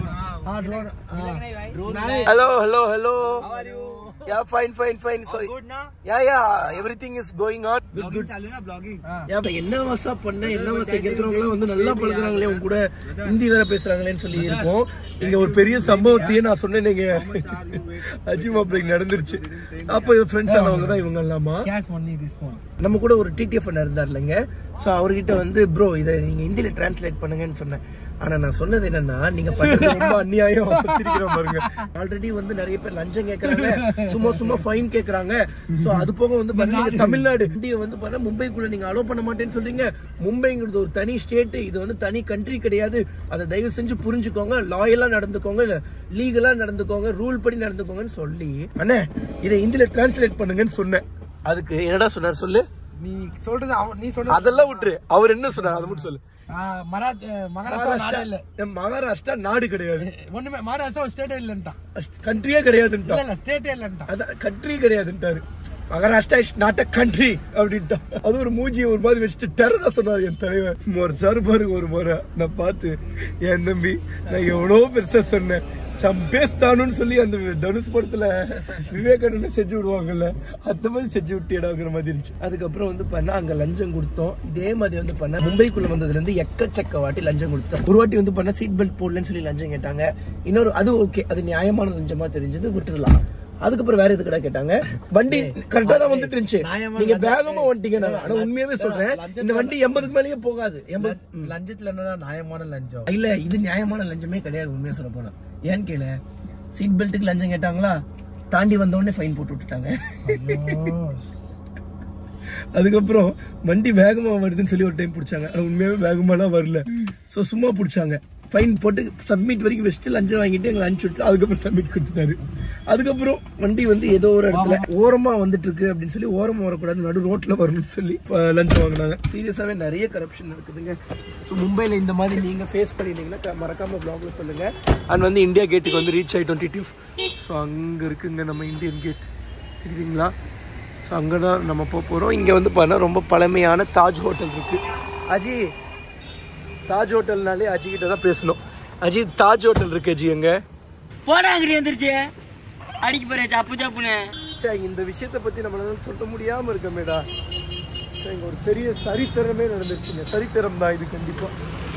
hello hello hello Yeah, fine, fine, fine. So, yeah, yeah, everything is going on. Good, good. Yeah, but என்ன வாசா பண்ண என்ன வாசா கேட்கறவங்க வந்து நல்லா பழகுறாங்களே உங்க கூட ஹிந்தி வேற பேசுறாங்களேன்னு சொல்லி இருக்கோம் இங்க ஒரு பெரிய சம்பவத்தையே நான் சொன்னேன் நீங்க அஜி மாப்பிளைக்கு நடந்துருச்சு அப்ப ஃப்ரெண்ட்ஸ் ஆனவங்க தான் இவங்க எல்லாமா கேஷ் பண்ணி டிஸ்கவுண்ட் நம்ம கூட ஒரு டிடிஎஃப் இருந்தார் இல்லைங்க ஸோ அவர்கிட்ட வந்து ப்ரோ இதை நீங்க ஹிந்தியில டிரான்ஸ்லேட் பண்ணுங்கன்னு சொன்னேன் ஆனா நான் சொன்னது என்னன்னா நீங்க பண்றது ரொம்ப அநியாயம் சிரிக்கிற பாருங்க ஆல்ரெடி வந்து நிறைய பேர் லஞ்சம் கேக்குறாங்க சும்மா சும்மா ஃபைன் கேக்குறாங்க சோ அது போக வந்து பாத்தீங்கன்னா தமிழ்நாடு இந்திய வந்து பார்த்தா மும்பைக்குள்ள நீங்க அலோவ் பண்ண மாட்டேன்னு சொல்றீங்க மும்பைங்கிறது ஒரு தனி ஸ்டேட் இது வந்து தனி கண்ட்ரி கிடையாது அதை தயவு செஞ்சு புரிஞ்சுக்கோங்க லாயலா நடந்துக்கோங்க லீகலா நடந்துக்கோங்க ரூல் படி நடந்துக்கோங்கன்னு சொல்லி அண்ணே இதை ஹிந்தியில டிரான்ஸ்லேட் பண்ணுங்கன்னு சொன்னேன் அதுக்கு என்னடா சொன்னார் சொல்லு நீ சொல்றது அவன் நீ சொல்றது அதெல்லாம் விட்டுரு அவர் என்ன சொன்னார் அதை மட்டும் சொல்லு ஆ, மராத் மகாராஷ்டிரா நாடே இல்ல மகாராஷ்டிரா மகாராஷ்டிரா நாடு கிடையாது ஒண்ணுமே மகாராஷ்டிரா ஒரு ஸ்டேட்டே இல்லன்ட்டான் கண்ட்ரியே இல்ல கிடையாதுன்ட்டான் இல்ல ஸ்டேட்டே இல்லன்ட்டான் அதான் கண்ட்ரி கிடையாதுன்ட்டாரு Maharashtra is not a country அப்படின்ட்டான் அது ஒரு மூஞ்சி ஒரு மாதிரி வச்சுட்டு டெரரா சொன்னார் என் தலைவர் ஒரு சார் பாருங்க ஒரு முறை நான் பார்த்து என் தம்பி நான் எவ்வளோ பெருசா சொன்னேன் சம்பேஸ்தானுன்னு சொல்லி அந்த தனுஷ் படத்துல விவேகானந்த செஞ்சு விடுவாங்கல்ல அந்த மாதிரி செஞ்சு விட்டியடாங்கிற மாதிரி இருந்துச்சு அதுக்கப்புறம் வந்து பண்ணா அங்க லஞ்சம் கொடுத்தோம் இதே மாதிரி வந்து பண்ண மும்பைக்குள்ள வந்ததுல இருந்து எக்கச்சக்க வாட்டி லஞ்சம் கொடுத்தோம் ஒரு வாட்டி வந்து பண்ண சீட் பெல்ட் போடலன்னு சொல்லி லஞ்சம் கேட்டாங்க இன்னொரு அது ஓகே அது நியாயமான லஞ்சமா தெரிஞ்சது விட்டுறலாம் அதுக்கப்புறம் வேற எது கடை கேட்டாங்க வண்டி கரெக்டா தான் வந்துட்டு இருந்துச்சு நியாயமான நீங்க லஞ்சம். வேகமா வந்துட்டீங்க நான். ஆனா உண்மையாவே சொல்றேன் இந்த வண்டி எண்பதுக்கு மேலேயே போகாது எண்பது லஞ்சத்துல என்னடா நியாயமான லஞ்சம் இல்ல இது நியாயமான லஞ்சமே கிடையாது உண்மையா சொல்ல போனா ஏன்னு கேளு சீட் பெல்ட்டுக்கு லஞ்சம் கேட்டாங்களா தாண்டி வந்த உடனே ஃபைன் போட்டு விட்டுட்டாங்க அதுக்கப்புறம் வண்டி வேகமா வருதுன்னு சொல்லி ஒரு டைம் பிடிச்சாங்க ஆனா உண்மையாவே வேகமாலாம் வரல சோ சும்மா பிடிச்சாங்க ஃபைன் போட்டு சப்மிட் வரைக்கும் வச்சுட்டு லஞ்சம் வாங்கிட்டு எங்களை அனுப்பிச்சு விட்டு அதுக்கப்புறம் சப்மிட் கொடுத்துட்டாரு அதுக்கப்புறம் வண்டி வந்து ஏதோ ஒரு இடத்துல ஓரமா வந்துட்டு இருக்கு அப்படின்னு சொல்லி ஓரமா வரக்கூடாது நடு ரோட்ல வரணும்னு சொல்லி அஹ், லஞ்சம் வாங்கினாங்க சீரியஸாவே நிறைய கரப்ஷன் இருக்குதுங்க ஸோ மும்பைல இந்த மாதிரி நீங்க ஃபேஸ் பண்ணிட்டீங்கன்னா க- மறக்காம ப்ளாக்ல சொல்லுங்க அண்ட் வந்து இந்தியா கேட்டுக்கு வந்து ரீச் ஆயிட்டோம் டிடிஎஃப் ஸோ அங்க இருக்குங்க நம்ம இந்தியன் கேட் தெரியுதுங்களா ஸோ அங்கே தான் நம்ம போக போகிறோம் இங்கே வந்து பார்த்தா ரொம்ப பழமையான தாஜ் ஹோட்டல் இருக்கு அஜி தாஜ் ஹோட்டல்னாலே அஜி கிட்ட தான் பேசணும் அஜி தாஜ் ஹோட்டல் இருக்கு அஜி அங்கே போடா அங்கிட்டு வந்துருச்சு அடிக்க போறேன் சப்பு சப்புன்னு சே இந்த விஷயத்தை பற்றி நம்மளால சொல்ல முடியாமல் இருக்கமேடா சே இங்கே ஒரு பெரிய சரித்திரமே நடந்துருச்சுங்க சரித்திரம் தான் இது கண்டிப்பாக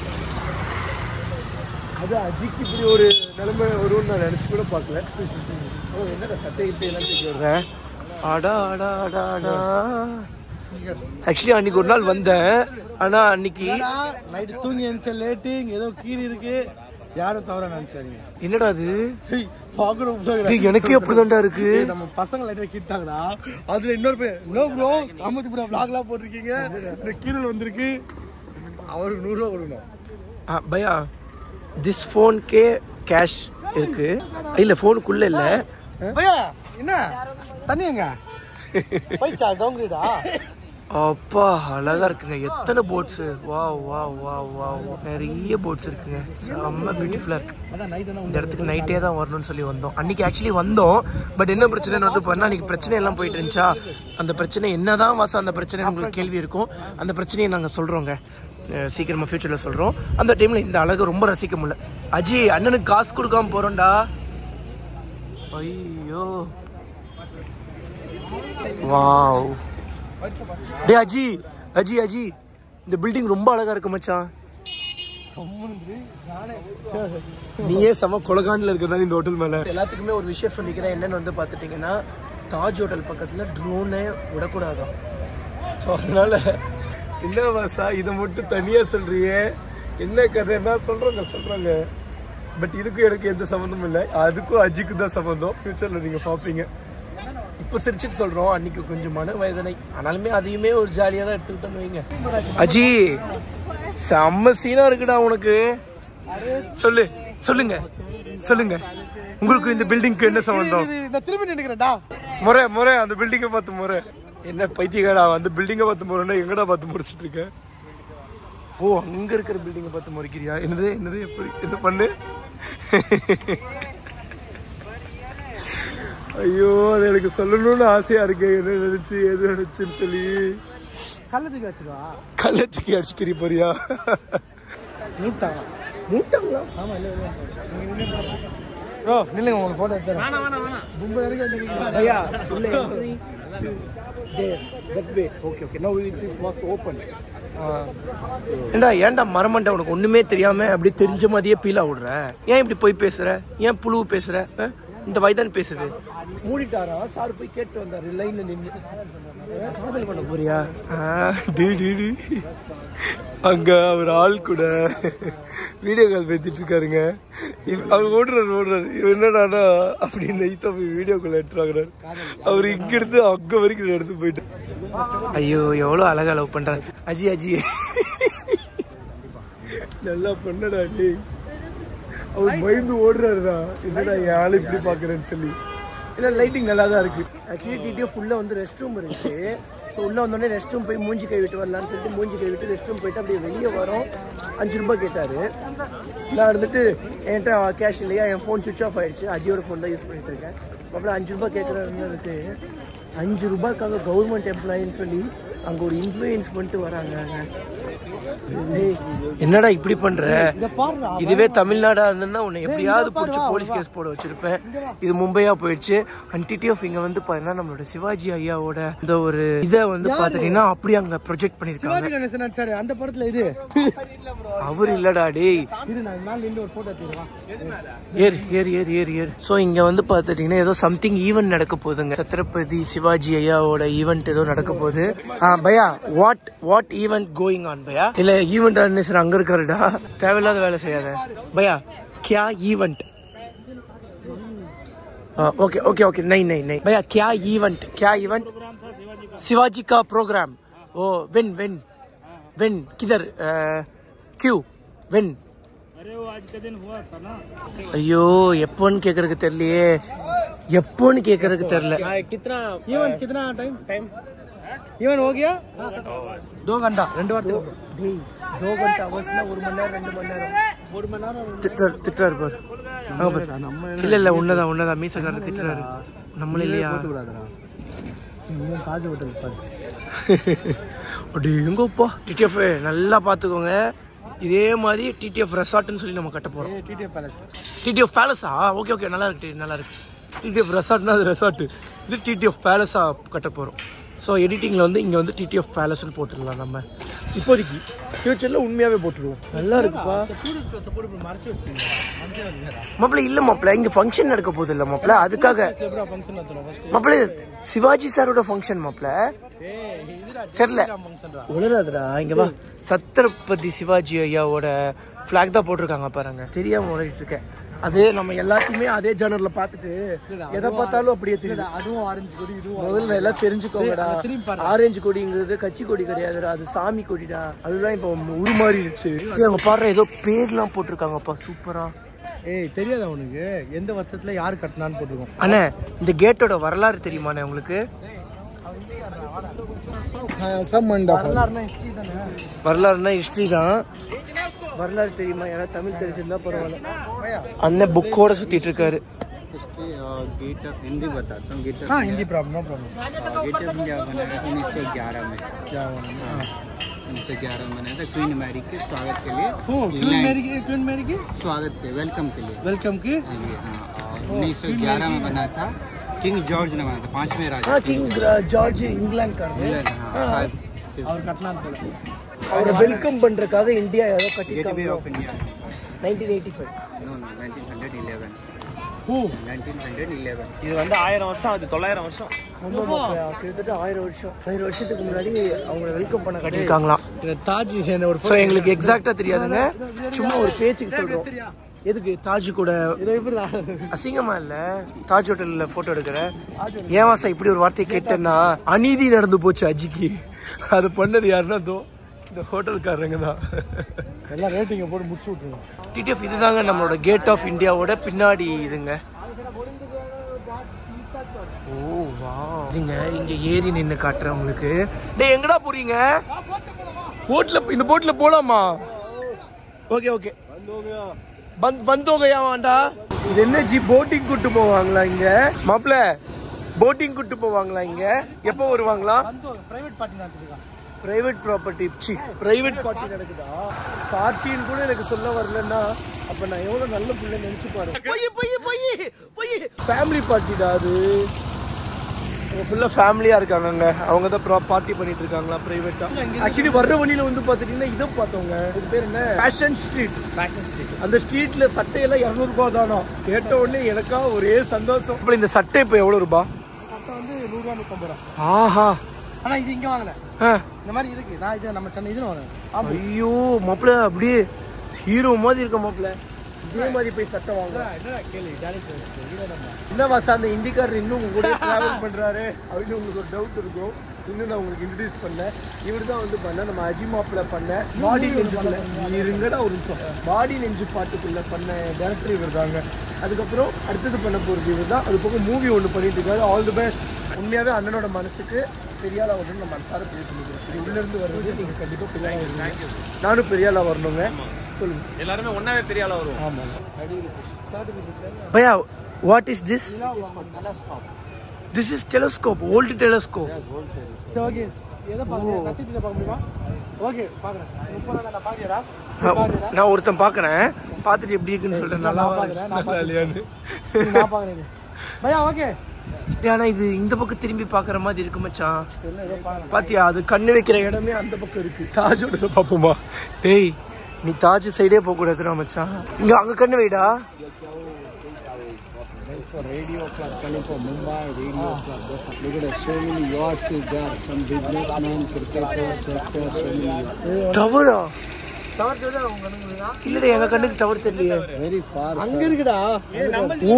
அது அஜிக்கு இப்படி ஒரு நிலைமை வரும்னு நான் நினச்சி கூட பார்க்கல ஓ என்னடா சட்டை கிட்டே எல்லாம் தூக்கி விடுறேன் அடா அடா அடா அடா ஆக்சுவலி அன்னைக்கு ஒரு நாள் வந்தேன் ஆனால் அன்னைக்கு நைட்டு தூங்கி எழுந்த லேட்டு இங்க ஏதோ கீறி இருக்கு யாரும் தவற நினைச்சாதீங்க என்னடா அது டேய், பார்க்கணும் bro. டேய், எனக்கே அப்படிதான்டா இருக்கு டேய், நம்ம பசங்க லைட்டா கிட்டாங்கடா அதுல இன்னொரு பேர் நோ ப்ரோ காமத்தி ப்ரோ vlogலாம் போட்டிருக்கீங்க இந்த கீழல் வந்திருக்கு அவருக்கு நூறு ரூபா கொடுக்கணும் ஆ, பையா திஸ் ஃபோனுக்கே கேஷ் இருக்கு இல்ல ஃபோனுக்குள்ள இல்ல பையா என்ன தண்ணி எங்க போயிச்சா டவுங்கிரீடா அப்பா அழகா இருக்குங்க எத்தனை போட்ஸ் வா வா வா வா நிறைய போட்ஸ் இருக்குங்க செம்ம பியூட்டிஃபுல்லா இருக்கு இந்த இடத்துக்கு நைட்டே தான் வரணும்னு சொல்லி வந்தோம் அன்னைக்கு ஆக்சுவலி வந்தோம் பட் என்ன பிரச்சனைன்னு வந்து பண்ணா அன்னைக்கு பிரச்சனை எல்லாம் போயிட்டு இருந்துச்சா அந்த பிரச்சனை என்னதான் வாசம் அந்த பிரச்சனை உங்களுக்கு கேள்வி இருக்கும் அந்த பிரச்சனையை நாங்க சொல்றோங்க அஹ் சீக்கிரமா ஃபியூச்சர்ல சொல்றோம் அந்த டைம்ல இந்த அழகை ரொம்ப ரசிக்க முடியல அஜி அண்ணனுக்கு காசு கொடுக்காம போறோம்டா ஐயோ வாவ் டே அஜி அஜி அஜி இந்த பில்டிங் ரொம்ப அழகா இருக்கு மச்சான் நீயே செம கொலகாண்டில் இருக்கிறதா இந்த ஹோட்டல் மேல எல்லாத்துக்குமே ஒரு விஷயம் சொல்லிக்கிறேன் என்னன்னு வந்து பார்த்துட்டிங்கன்னா தாஜ் ஹோட்டல் பக்கத்துல ட்ரோனே விடக்கூடாதான் ஸோ அதனால என்ன வாசா இதை மட்டும் தனியா சொல்றியே என்ன கதைன்னா சொல்றாங்க சொல்றாங்க பட் இதுக்கும் எனக்கு எந்த சம்மந்தமும் இல்லை அதுக்கும் அஜிக்கும் தான் சம்மந்தம் ஃபியூச்சர்ல நீங்க பார்ப்பீங்க இப்போ சிரிச்சிட்டு சொல்றோம் அன்னைக்கு கொஞ்சம் மன வேதனை ஆனாலுமே அதையுமே ஒரு ஜாலியா தான் எடுத்துக்கிட்டோம்னு வைங்க அஜி செம்ம சீனா இருக்குடா உனக்கு சொல்லு சொல்லுங்க சொல்லுங்க உங்களுக்கு இந்த பில்டிங்க்கு என்ன சம்பந்தம் நான் திரும்பி நின்னுக்கிறேன்டா முறை முறை அந்த பில்டிங்கை பார்த்து முறை என்ன பைத்தியக்காரா அந்த பில்டிங்கை பார்த்து முறைன்னா எங்கடா பார்த்து முடிச்சிட்டு இருக்க ஓ அங்க இருக்கிற பில்டிங்கை பார்த்து முறைக்கிறியா என்னது என்னது எப்படி என்ன பண்ணு ஐயோ அது எனக்கு சொல்லணும்னு ஆசையா இருக்கு என்ன நினைச்சு எது நினைச்சுன்னு சொல்லி கள்ளத்துக்கு வச்சிருவா கல்ல தூக்கி அடிச்சுக்கிறீ போறியா மூட்டாங்க மூட்டாங்களா ஆமா இல்ல இல்ல ப்ரோ நில்லுங்க உங்களுக்கு போட்டோ எடுத்துறேன் வேணாம் வேணாம் வேணாம் மும்பை வரைக்கும் வந்துருக்கீங்க ஐயா உள்ள entry there that way okay okay now it is was open ஏண்டா ஏன்டா மரமண்டா உனக்கு ஒண்ணுமே தெரியாம அப்படி தெரிஞ்ச மாதிரியே பீலா விடுற ஏன் இப்படி போய் பேசுற ஏன் புழு பேசுற அஹ்? இந்த வயதான் பேசுது மூடிட்டாரா சார் போய் கேட்டு வந்தாரு லைன்ல நின்று காதல் பண்ண போறியா ஆ, டி, டி, டி. அங்க அவர் ஆள் கூட வீடியோ கால் பேசிட்டு இருக்காருங்க இவ்- அவர் ஓடுறாரு ஓடுறாரு இவர் என்னடானா அப்படின்னு நைஸா போய் வீடியோ கால் எடுத்துறாரு அவர் இங்க இருந்து அங்க வரைக்கும் எடுத்து போயிட்டு ஐயோ எவ்வளவு அழகா லவ் பண்றாரு அஜி அஜி நல்லா பண்ணடா டேய் அவர் பயந்து ஓடுறாருடா என்னடா என் ஆளு இப்படி பாக்குறேன்னு சொல்லி இல்ல லைட்டிங் நல்லா தான் இருக்கு ஆக்சுவலி டிடிஎஃப் ஃபுல்லா வந்து ரெஸ்ட் ரூம் இருந்துச்சு ஸோ உள்ள வந்தோடனே ரெஸ்ட் ரூம் போய் மூஞ்சி கை விட்டு வரலான்னு சொல்லிட்டு மூஞ்சி கை விட்டு ரெஸ்ட் ரூம் போயிட்டு அப்படியே வெளியே வரோம் அஞ்சு ரூபாய் கேட்டாரு நான் இருந்துட்டு என்கிட்ட கேஷ் இல்லையா என் ஃபோன் சுவிச் ஆஃப் ஆயிடுச்சு அஜியோட ஃபோன் தான் யூஸ் பண்ணிட்டு இருக்கேன் அப்புறம் அஞ்சு ரூபாய் கேட்குறாருன்னு அஞ்சு ரூபாய்க்காக கவர்மெண்ட் எம்ப்ளாயின்னு சொல்லி அங்க ஒரு இன்ஃப்ளூயன்ஸ் பண்ணிட்டு வராங்க டேய், என்னடா இப்படி பண்ற இதுவே தமிழ்நாடா இருந்தா உன்னை எப்படியாவது பிடிச்சி போலீஸ் கேஸ் போட வச்சிருப்பேன் இது மும்பையா போயிடுச்சு அண்ட் டிடிஎஃப் இங்க வந்து பாத்தீங்கன்னா நம்மளோட சிவாஜி ஐயாவோட இந்த ஒரு இதை வந்து பாத்துட்டீங்கன்னா அப்படியே அங்க ப்ரொஜெக்ட் பண்ணிருக்காங்க சிவாஜி கணேசன் நடிச்சாரு அந்த படத்துல இது அவர் இல்லடா டேய் இரு நான் மேல நின்று ஒரு போட்டோ எடுத்துக்கிறேன் ஏர் ஏர் ஏர் ஏர் ஏர் ஸோ இங்க வந்து பார்த்துட்டீங்கன்னா ஏதோ சம்திங் ஈவெண்ட் நடக்க போகுதுங்க சத்ரபதி சிவாஜி ஐயாவோட ஈவெண்ட் ஏதோ நடக்க போகுது ஆ, bhaiya what what event going on bhaiya இல்ல ஈவெண்ட் ஆர்கனைசர் அங்க இருக்காருடா தேவையில்லாத வேலை செய்யாத பையா क्या इवेंट ओके ओके ओके नहीं नहीं नहीं भैया क्या इवेंट क्या इवेंट शिवाजी का programme oh when when when किधर क्यों वेन ஐயோ எப்போன்னு கேக்குறதுக்கு தெரியலையே எப்போன்னு கேக்குறதுக்கு தெரியல कितना इवन कितना टाइम टाइम इवन हो गया दो घंटा ரெண்டு வாரத்துக்கு டேய் தோ கண்டா அவர்ஸ்னா ஒரு மணி நேரம் ரெண்டு மணி நேரம் ஒரு மணி நேரம் திட்டுறாரு திட்டுறாரு பாரு அங்க பாரு. இல்ல இல்ல உன்னதான் உன்னதான் மீசக்காரர் திட்டுறாரு நம்மள இல்லையா காசு ஹோட்டல் பாரு அப்படி எங்கப்பா டிடிஎஃப் நல்லா பார்த்துக்கோங்க இதே மாதிரி டிடிஎஃப் ரெசார்ட்னு சொல்லி நம்ம கட்ட போறோம் டிடிஎஃப் பேலஸ் டிடிஎஃப் பேலஸா ஓகே ஓகே நல்லா இருக்கு நல்லா இருக்கு டிடிஎஃப் ரெசார்ட்னா அது ரெசார்ட் இது டிடிஎஃப் பேலஸா கட்ட போறோம் ஸோ எடிட்டிங்கில் வந்து இங்கே வந்து டிடிஎஃப் பேலஸ்னு போட்டுடலாம் நம்ம இப்போதைக்கு ஃபியூச்சரில் உண்மையாகவே போட்டுருவோம் நல்லா இருக்குப்பா மறைச்சு வச்சுட்டீங்க மாப்பிள்ள இல்லை மாப்பிள்ள இங்கே ஃபங்க்ஷன் நடக்க போகுது இல்லை மாப்பிள்ள அதுக்காக எப்படா ஃபங்க்ஷன் நடத்தணும் ஃபர்ஸ்ட் மாப்பிள்ள சிவாஜி சாரோட ஃபங்க்ஷன் மாப்பிள்ள தெரியல உளராதுடா இங்க வா சத்ரபதி சிவாஜி ஐயாவோட ஃபிளாக் தான் போட்டிருக்காங்க பாருங்க தெரியாம உளறிட்டு இருக்கேன் அது நம்ம எல்லாத்தையுமே அதே ஜேனர்ல பார்த்துட்டு எதை பார்த்தாலும் அப்படியே தெரியுது அதுவும் ஆரஞ்சு கொடி இதுவும் முதல்ல எல்லாம் தெரிஞ்சுக்கோங்கடா அதை திரும்பி பாரு. ஆரஞ்சு கொடிங்கிறது கட்சி கொடி கிடையாதுடா அது சாமி கொடிடா அதுதான் இப்போ உருமாறிடுச்சு டேய், அங்க பாரு ஏதோ பேர்லாம் போட்டிருக்காங்கப்பா சூப்பரா ஏய் தெரியாதா உனக்கு எந்த வருஷத்துல யார் கட்டினான்னு போட்டிருக்கோம் அண்ணே இந்த கேட்டோட வரலாறு தெரியுமாண்ணே உங்களுக்கு வரலாறுனா ஹிஸ்ட்ரி தானே வரலாறுனா ஹிஸ்ட்ரி தான் வரலாறு தெரியுமா யாராவது தமிழ் தெரிஞ்சிருந்தா பரவாயில்ல அண்ணன் புக்கோட சுத்திட்டு இருக்காரு गेट ऑफ हिंदी बताता हूँ गेट हाँ Hindi problem no problem of gate of India बना था उन्नीस सौ ग्यारह में क्या हुआ हाँ उन्नीस सौ ग्यारह में बना था क्वीन मैरी के स्वागत के लिए क्वीन इंग्लैंड- मेरी की क्वीन मेरी की स्वागत के वेलकम के लिए वेलकम की के लिए हाँ और उन्नीस सौ ग्यारह में बना था किंग जॉर्ज ने बना था पांचवें राजा हाँ किंग ஜார்ஜ் இங்கிலாந்துக்காரரு इंग्लैंड हाँ और कटना बोला அவரை வெல்கம் பண்றதுக்காக இந்தியா ஏதோ गेट वे கட்டிருக்காங்க of India nineteen eighty five no no nineteen hundred eleven nineteen hundred eleven இது வந்து ஆயிரம் வருஷம் அது தொள்ளாயிரம் வருஷம் ரொம்ப மொக்கையா. கிட்டத்தட்ட ஆயிரம் வருஷம் ஆயிரம் வருஷத்துக்கு முன்னாடி அவங்கள வெல்கம் பண்ண கட்டிருக்காங்களாம் ताज है और ஸோ எங்களுக்கு எக்ஸாக்டா தெரியாதுங்க சும்மா ஒரு பேச்சுக்கு சொல்றோம் எதுக்கு தாஜ் கூட அசிங்கமா இல்ல தாஜ் ஹோட்டல்ல போட்டோ எடுக்கிற ஏன் வாசா இப்படி ஒரு வார்த்தையை கேட்டேன்னா அநீதி நடந்து போச்சு அஜிக்கு அது பண்ணது யாருன்னா தோ இந்த ஹோட்டல்காரங்க தான் எல்லாம் ரேட்டிங்க போட்டு முடிச்சு விட்டுருங்க டிடிஎஃப் இதுதாங்க நம்மளோட கேட் ஆஃப் இந்தியாவோட பின்னாடி இதுங்க ஓ வா இங்க இங்க ஏறி நின்னு காட்டுறேன் உங்களுக்கு டேய் எங்கடா போறீங்க போட்ல இந்த போட்ல போலாமா ஓகே ஓகே பந்த் பந்தோகையா வேண்டா இது என்ன ஜி போட்டிங் கூட்டு போவாங்களா இங்க மாப்ள போட்டிங் கூட்டு போவாங்களா இங்க எப்போ வருவாங்களா பிரைவேட் பார்ட்டி நடத்திருக்கான் பிரைவேட் ப்ராப்பர்ட்டி சி பிரைவேட் பார்ட்டி நடக்குதா பார்ட்டின்னு கூட எனக்கு சொல்ல வரலன்னா அப்ப நான் எவ்வளவு நல்ல பிள்ளை நினைச்சு பாரு பொய் பொய் பொய் பொய் ஃபேமிலி பார்ட்டி தான் அது அவங்க ஃபுல்லா ஃபேமிலியா இருக்காங்கங்க அவங்க தான் பார்ட்டி பண்ணிட்டு இருக்காங்களா பிரைவேட்டா ஆக்சுவலி வர்ற வழியில வந்து பாத்துட்டீங்கன்னா இதை பார்த்தவங்க இது பேர் என்ன ஃபேஷன் ஸ்ட்ரீட் ஃபேஷன் ஸ்ட்ரீட் அந்த ஸ்ட்ரீட்ல சட்டையெல்லாம் இரநூறுபா தானா கேட்ட உடனே எனக்கா ஒரே சந்தோஷம் இப்போ இந்த சட்டை இப்போ எவ்வளவு ரூபா மொத்தம் வந்து நூறுரூவா நூற்றம்பது ரூபா ஆஹா ஆனால் இது இங்கே வாங்கல ஆ இந்த மாதிரி இருக்கு நான் இது நம்ம சென்னை இதில் வாங்கினேன் ஆமாம் ஐயோ மாப்பிள்ள அப்படியே ஹீரோ மாதிரி இருக்க மாப்பிள்ள இதே மாதிரி போய் சட்டை வாங்க என்னடா கேள்வி டேரக்டர் என்ன வாசா அந்த இந்திக்காரர் இன்னும் உங்க கூட டிராவல் பண்றாரு அப்படின்னு உங்களுக்கு ஒரு டவுட் இருக்கும் இன்னும் நான் உங்களுக்கு இன்ட்ரடியூஸ் பண்ணேன் இவர் தான் வந்து பண்ண நம்ம அஜி மாப்பிள்ள பண்ண பாடி நெஞ்சுக்குள்ள இருங்கடா ஒரு நிமிஷம் பாடி நெஞ்சு பாட்டுக்குள்ள பண்ண டேரக்டர் இவர் தாங்க அதுக்கப்புறம் அடுத்தது பண்ண போறது இவர் தான் அது போக மூவி ஒன்று பண்ணிட்டு இருக்காரு ஆல் தி பெஸ்ட் உண்மையாவே அண்ணனோட மனசுக்கு பெரியாளா வரணும்னு நம்ம மனசார பேச சொல்லிக்கிறேன் இது உள்ள இருந்து வரும்போது நீங்க கண்டிப்பா பெரியாளா வருவீங்க நானும் பெரியாளா வரணுங்க சொல்லுங்க எல்லாருமே ஒன்னாவே பெரிய ஆளா வருவோம் bhaiya what is this this is telescope old telescope சரி ஓகே எதை பார்க்குறேன் நட்சத்திரத்தை பார்க்க முடியுமா ஓகே பார்க்குறேன் முப்பது நாள் நான் பார்க்குறா நான் ஒருத்தன் பார்க்கறேன் பார்த்துட்டு எப்படி இருக்குன்னு சொல்றேன் நல்லா நல்லா இல்லையான்னு நான் பார்க்குறேன் பையா ஓகே டேய், ஆனா இது இந்த பக்கம் திரும்பி பார்க்குற மாதிரி இருக்கு மச்சான் பாத்தியா அது கண்ணு வைக்கிற இடமே அந்த பக்கம் இருக்கு தாஜோட பாப்போமா டேய் நீ தாஜ் சைடே போக கூடாதுடா மச்சான் இங்க அங்க கண்ணு வைடா Radio Club Kalipo, Mumbai Radio Club. Look at that, so many yachts is there. Some businessmen, cricketers, actors, so many yachts. தவறா டவர் தெரியுதா உங்க கண்ணுங்களா இல்லடா எங்க கண்ணுக்கு டவர் தெரியலையே வெரி ஃபார் அங்க இருக்குடா ஓ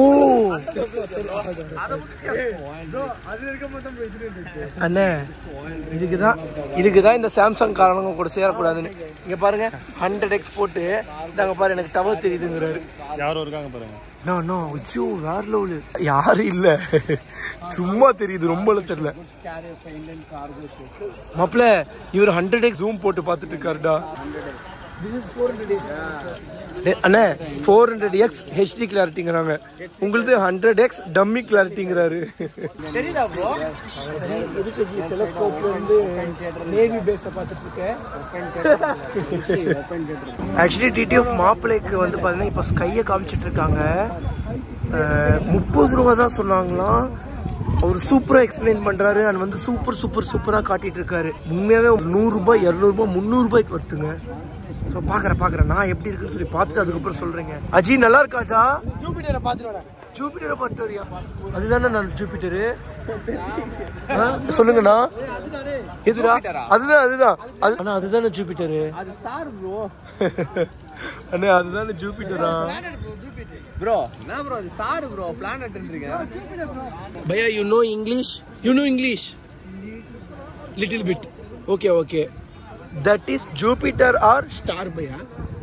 அது இருக்க மட்டும் பிரச்சனை இருக்கு அண்ணே இதுக்கு தான் இதுக்கு தான் இந்த சாம்சங் காரணங்க கூட சேரக்கூடாதுன்னு இங்க பாருங்க ஹண்ட்ரட் எக்ஸ் போட்டு இந்தாங்க பாரு எனக்கு டவர் தெரியுதுங்கிறாரு யாரும் இருக்காங்க பாருங்க நோ நோ ஐயோ வேற லெவலு யாரும் இல்ல சும்மா தெரியுது ரொம்ப தெரியல மாப்பிள இவர் ஹண்ட்ரட் எக்ஸ் ஜூம் போட்டு பார்த்துட்டு இருக்காருடா டேய், அண்ணே ஃபோர் ஹண்ட்ரட் எக்ஸ் ஹெச்டி கிளாரிட்டிங்கிறாங்க உங்களுது ஹண்ட்ரட் எக்ஸ் டம்மி கிளாரிட்டிங்கிறாரு தெரியுதா ப்ரோ எதுக்கு டெலஸ்கோப்ல இருந்து நேவி பேஸை பார்த்துட்டு இருக்கேன் ஆக்சுவலி டிடிஎஃப் மாப்பிள்ளைக்கு வந்து பார்த்தீங்கன்னா இப்போ ஸ்கையை காமிச்சிட்டு இருக்காங்க அஹ், முப்பது ரூபா தான் சொன்னாங்களாம் அவர் சூப்பராக எக்ஸ்பிளைன் பண்ணுறாரு அண்ட் வந்து சூப்பர் சூப்பர் சூப்பராக காட்டிட்டு இருக்காரு உண்மையாகவே ஒரு நூறுரூபா இரநூறுபா முந்நூறுபாய்க்கு வருத்துங்க ஸோ பார்க்குறேன் பார்க்குறேன் நான் எப்படி இருக்குன்னு சொல்லி பார்த்துட்டு அதுக்கப்புறம் சொல்கிறேங்க அஜி நல்லா இருக்காச்சா ஜூபிட்டரை பார்த்துட்டு வரேன் ஜூபிட்டரை பார்த்து வரியா அதுதானே நான் ஜூபிட்டரு ஆ, சொல்லுங்கண்ணா எதுடா அதுதான் அதுதான் அது அண்ணா அதுதானே ஜூபிட்டரு அது ஸ்டார் ப்ரோ அண்ணே அதுதானே ஜூபிட்டரா ப்ரோ என்ன ப்ரோ அது ஸ்டார் ப்ரோ பிளானட்ன்றீங்க bhaiya you know English you know English little bit okay okay that is Jupiter or star bhaiya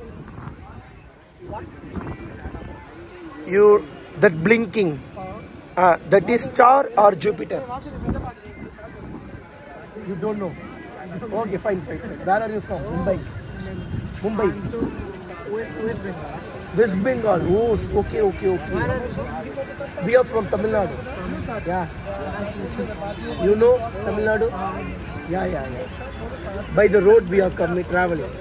you that blinking that is star or Jupiter you don't know okay fine fine fine where are you from Mumbai Mumbai West Bengal. Oh, okay, okay, okay. We are from Tamil Nadu. Yeah. You know Tamil Nadu? Yeah, yeah, yeah. By the road we are coming traveling.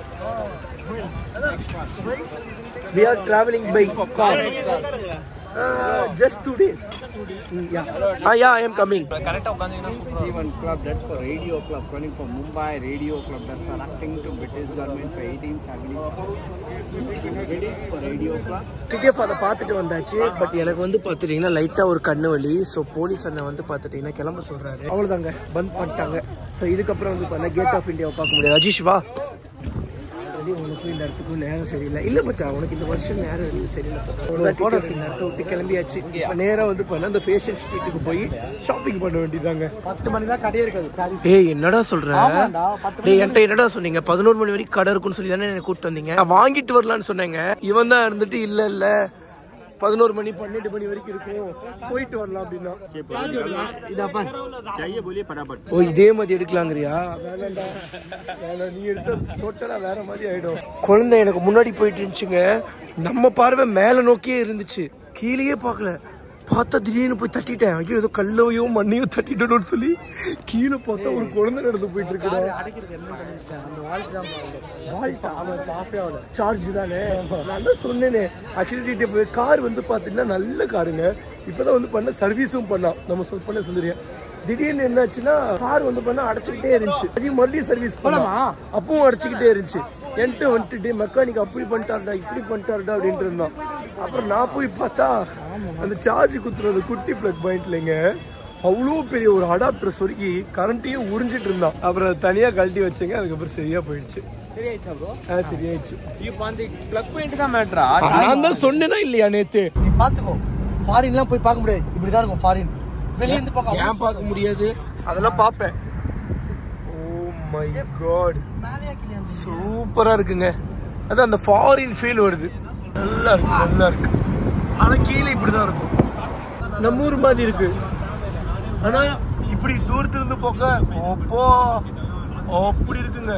We are traveling by car. Uh, just two days. Mm, Yeah. Ah, yeah, I am coming. Even club, that's for radio club, running for Mumbai radio club, that's for acting to British government for 1870s. Ready for radio club? TTF அதை பார்த்துட்டு வந்தாச்சு but எனக்கு வந்து பார்த்துட்டிங்கன்னா லைட்டாக ஒரு கண்ணு வலி ஸோ போலீஸ் அண்ணன் வந்து பார்த்துட்டிங்கன்னா கிளம்ப சொல்கிறாரு அவ்வளோதாங்க பந்த் பண்ணிட்டாங்க ஸோ இதுக்கப்புறம் வந்து பார்த்தா கேட் ஆஃப் இந்தியாவை பார்க்க முடியாது அஜீஷ் வா ஆல்ரெடி உனக்கு இந்த இடத்துக்கும் நேரம் சரியில்லை இல்லை மச்சான் உனக்கு இந்த வருஷம் நேரம் இல்லை சரியில்லை ஃபோட்டோ இந்த இடத்த விட்டு கிளம்பியாச்சு இப்போ நேராக வந்து பண்ண அந்த ஃபேஷன் ஸ்ட்ரீட்டுக்கு போய் ஷாப்பிங் பண்ண வேண்டியதாங்க பத்து மணி தான் கடையே இருக்காது பாரிஸ் ஏய் என்னடா சொல்ற ஆமாண்டா, பத்து டேய் என்கிட்ட என்னடா சொன்னீங்க பதினோரு மணி வரைக்கும் கடை இருக்குன்னு சொல்லி தானே என்ன கூப்பிட்டு வந்தீங்க நான் வாங்கிட்டு வரலான்னு சொன்னேங்க இவன் தான் இருந்துட்டு இல்ல இல்ல பதினோரு மணி பன்னெண்டு மணி வரைக்கும் இருக்கும் போயிட்டு வரலாம் அப்படின்னா இதா பாரு ஓ இதே மாதிரி எடுக்கலாங்கிறியா வேணாம்டா வேணாம் நீ எடுத்த டோட்டலா வேற மாதிரி ஆயிடும் குழந்தை எனக்கு முன்னாடி போயிட்டு இருந்துச்சுங்க நம்ம பார்வை மேல நோக்கியே இருந்துச்சு கீழேயே பார்க்கல பார்த்தா திடீர்னு போய் தட்டிட்டேன் ஐயோ ஏதோ கல்லையோ மண்ணையோ தட்டிட்டோன்னு சொல்லி கீழே பார்த்தா ஒரு குழந்தை நடந்து போயிட்டு இருக்குடா அடைக்கிறது என்ன பண்ணிச்சிட்டேன் அந்த வாழ்க்கை தான் வாழ்க்கை அவன் ஆஃபே ஆகல சார்ஜ் தானே நான் தான் சொன்னேனே ஆக்சுவலி கார் வந்து பார்த்தீங்கன்னா நல்ல காருங்க இப்போதான் வந்து பண்ண சர்வீஸும் பண்ணலாம் நம்ம சொல் பண்ண சொல்லுறேன் திடீர்னு என்னாச்சுன்னா கார் வந்து பண்ண அடைச்சிக்கிட்டே இருந்துச்சு அது மறுபடியும் சர்வீஸ் பண்ணலாமா அப்பவும் அடைச்சிக்கிட்டே இருந்துச்சு என்கிட்ட வந்துட்டு மெக்கானிக் அப்படி பண்ணிட்டாருடா இப்படி பண்ணிட்டாருடா அப்படின்ட்டு இருந்தான் அப்புறம் நான் போய் பார்த்தா அந்த சார்ஜ் குத்துறது குட்டி பிளக் பாயிண்ட்லங்க அவ்வளோ பெரிய ஒரு அடாப்டர் சொருக்கி கரண்ட்டையே உறிஞ்சிட்டு இருந்தான் அப்புறம் அதை தனியாக கழட்டி வச்சேங்க அதுக்கப்புறம் சரியா போயிடுச்சு சரியாயிடுச்சா ப்ரோ ஆ சரியாயிடுச்சு இப்போ அந்த ப்ளக் பாயிண்ட் தான் மேட்ரா நான் தான் சொன்னேனா இல்லையா நேத்து நீ பாத்துக்கோ ஃபாரின்லாம் போய் பார்க்க முடியாது இப்படிதான் இருக்கும் ஃபாரின் வெளிய இருந்து பார்க்க ஏன் பார்க்க முடியாது அதெல்லாம் பார்ப்பேன் ஓ மை காட் மேலேயே கிளியா சூப்பரா இருக்குங்க அது அந்த ஃபாரின் ஃபீல் வருது நல்லா இருக்கு நல்லா இருக்கு ஆனா கீழே இப்படிதான் இருக்கும் நம்ம ஊர் மாதிரி இருக்கு ஆனா இப்படி தூரத்துல இருந்து போக்க ஓப்போ அப்படி இருக்குங்க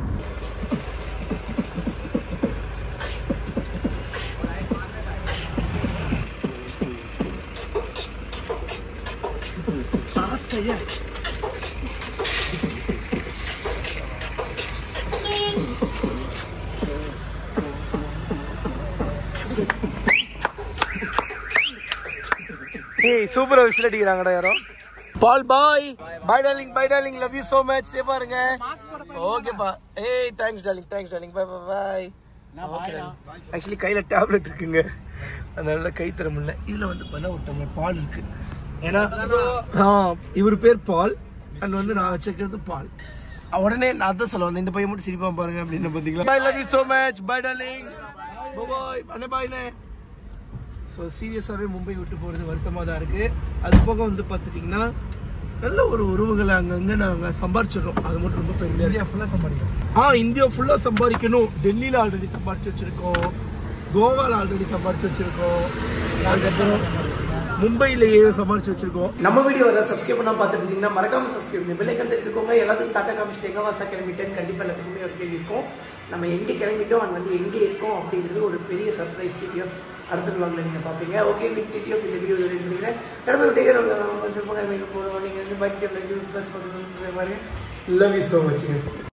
ஏய் சூப்பரா விசில் அடிக்கிறாங்கடா யாரோ பால் bye bye darling bye darling love you so much சே பாருங்க ஓகேப்பா ஏய் thanks darling thanks darling bye bye bye actually கையில டேப்லெட் இருக்குங்க அதனால கை தர முடியல இதுல வந்து பண்ண ஒரு டம்ளர் பால் இருக்கு ஏன்னா ஆ, இவர் பேர் பால் அண்ட் வந்து நான் வச்சிருக்கிறது பால் உடனே நான் தான் சொல்ல வந்தேன் இந்த பையன் மட்டும் சிரிப்பா பாருங்க அப்படின்னு பார்த்தீங்களா I love you so much bye darling bye அண்ணே பாய்ண்ணே ஸோ சீரியஸாகவே மும்பை விட்டு போகிறது வருத்தமாக தான் இருக்குது அது போக வந்து பார்த்துட்டிங்கன்னா நல்ல ஒரு உறவுகளை அங்கங்கே நாங்கள் சம்பாரிச்சிடுறோம் அது மட்டும் ரொம்ப பெருமையாக இந்தியா ஃபுல்லாக சம்பாதிக்கணும் ஆ இந்தியா ஃபுல்லாக சம்பாதிக்கணும் டெல்லியில் ஆல்ரெடி சம்பாரிச்சு வச்சுருக்கோம் கோவாவில் ஆல்ரெடி சம்பாரிச்சு வச்சுருக்கோம் அதுக்கப்புறம் மும்பையிலேயே சமாளிச்சு வச்சிருக்கோம் நம்ம வீடியோ வர சப்ஸ்கிரைப் பண்ணா பார்த்துட்டு இருந்தீங்கன்னா மறக்காம சப்ஸ்கிரைப் பண்ணி பெல்லை கண்டு இருக்கோங்க எல்லாத்துக்கும் டாட்டா காமிச்சிட்டு எங்க வாசா கிளம்பிட்டேன்னு கண்டிப்பாக எல்லாத்துக்குமே ஒரு கேள்வி இருக்கும் நம்ம எங்கே கிளம்பிட்டோம் அது வந்து எங்கே இருக்கோம் அப்படிங்கிறது ஒரு பெரிய சர்ப்ரைஸ் டிடிஎஃப் அடுத்த vlogல நீங்கள் பார்ப்பீங்க ஓகே வித் டிடிஎஃப் இந்த வீடியோ ரெடி பண்ணிக்கிறேன் கடமை விட்டே சிறப்பாக நீங்கள் போகிறோம் நீங்கள் வந்து பைக் யூஸ் பாருங்க லவ் யூ ஸோ மச்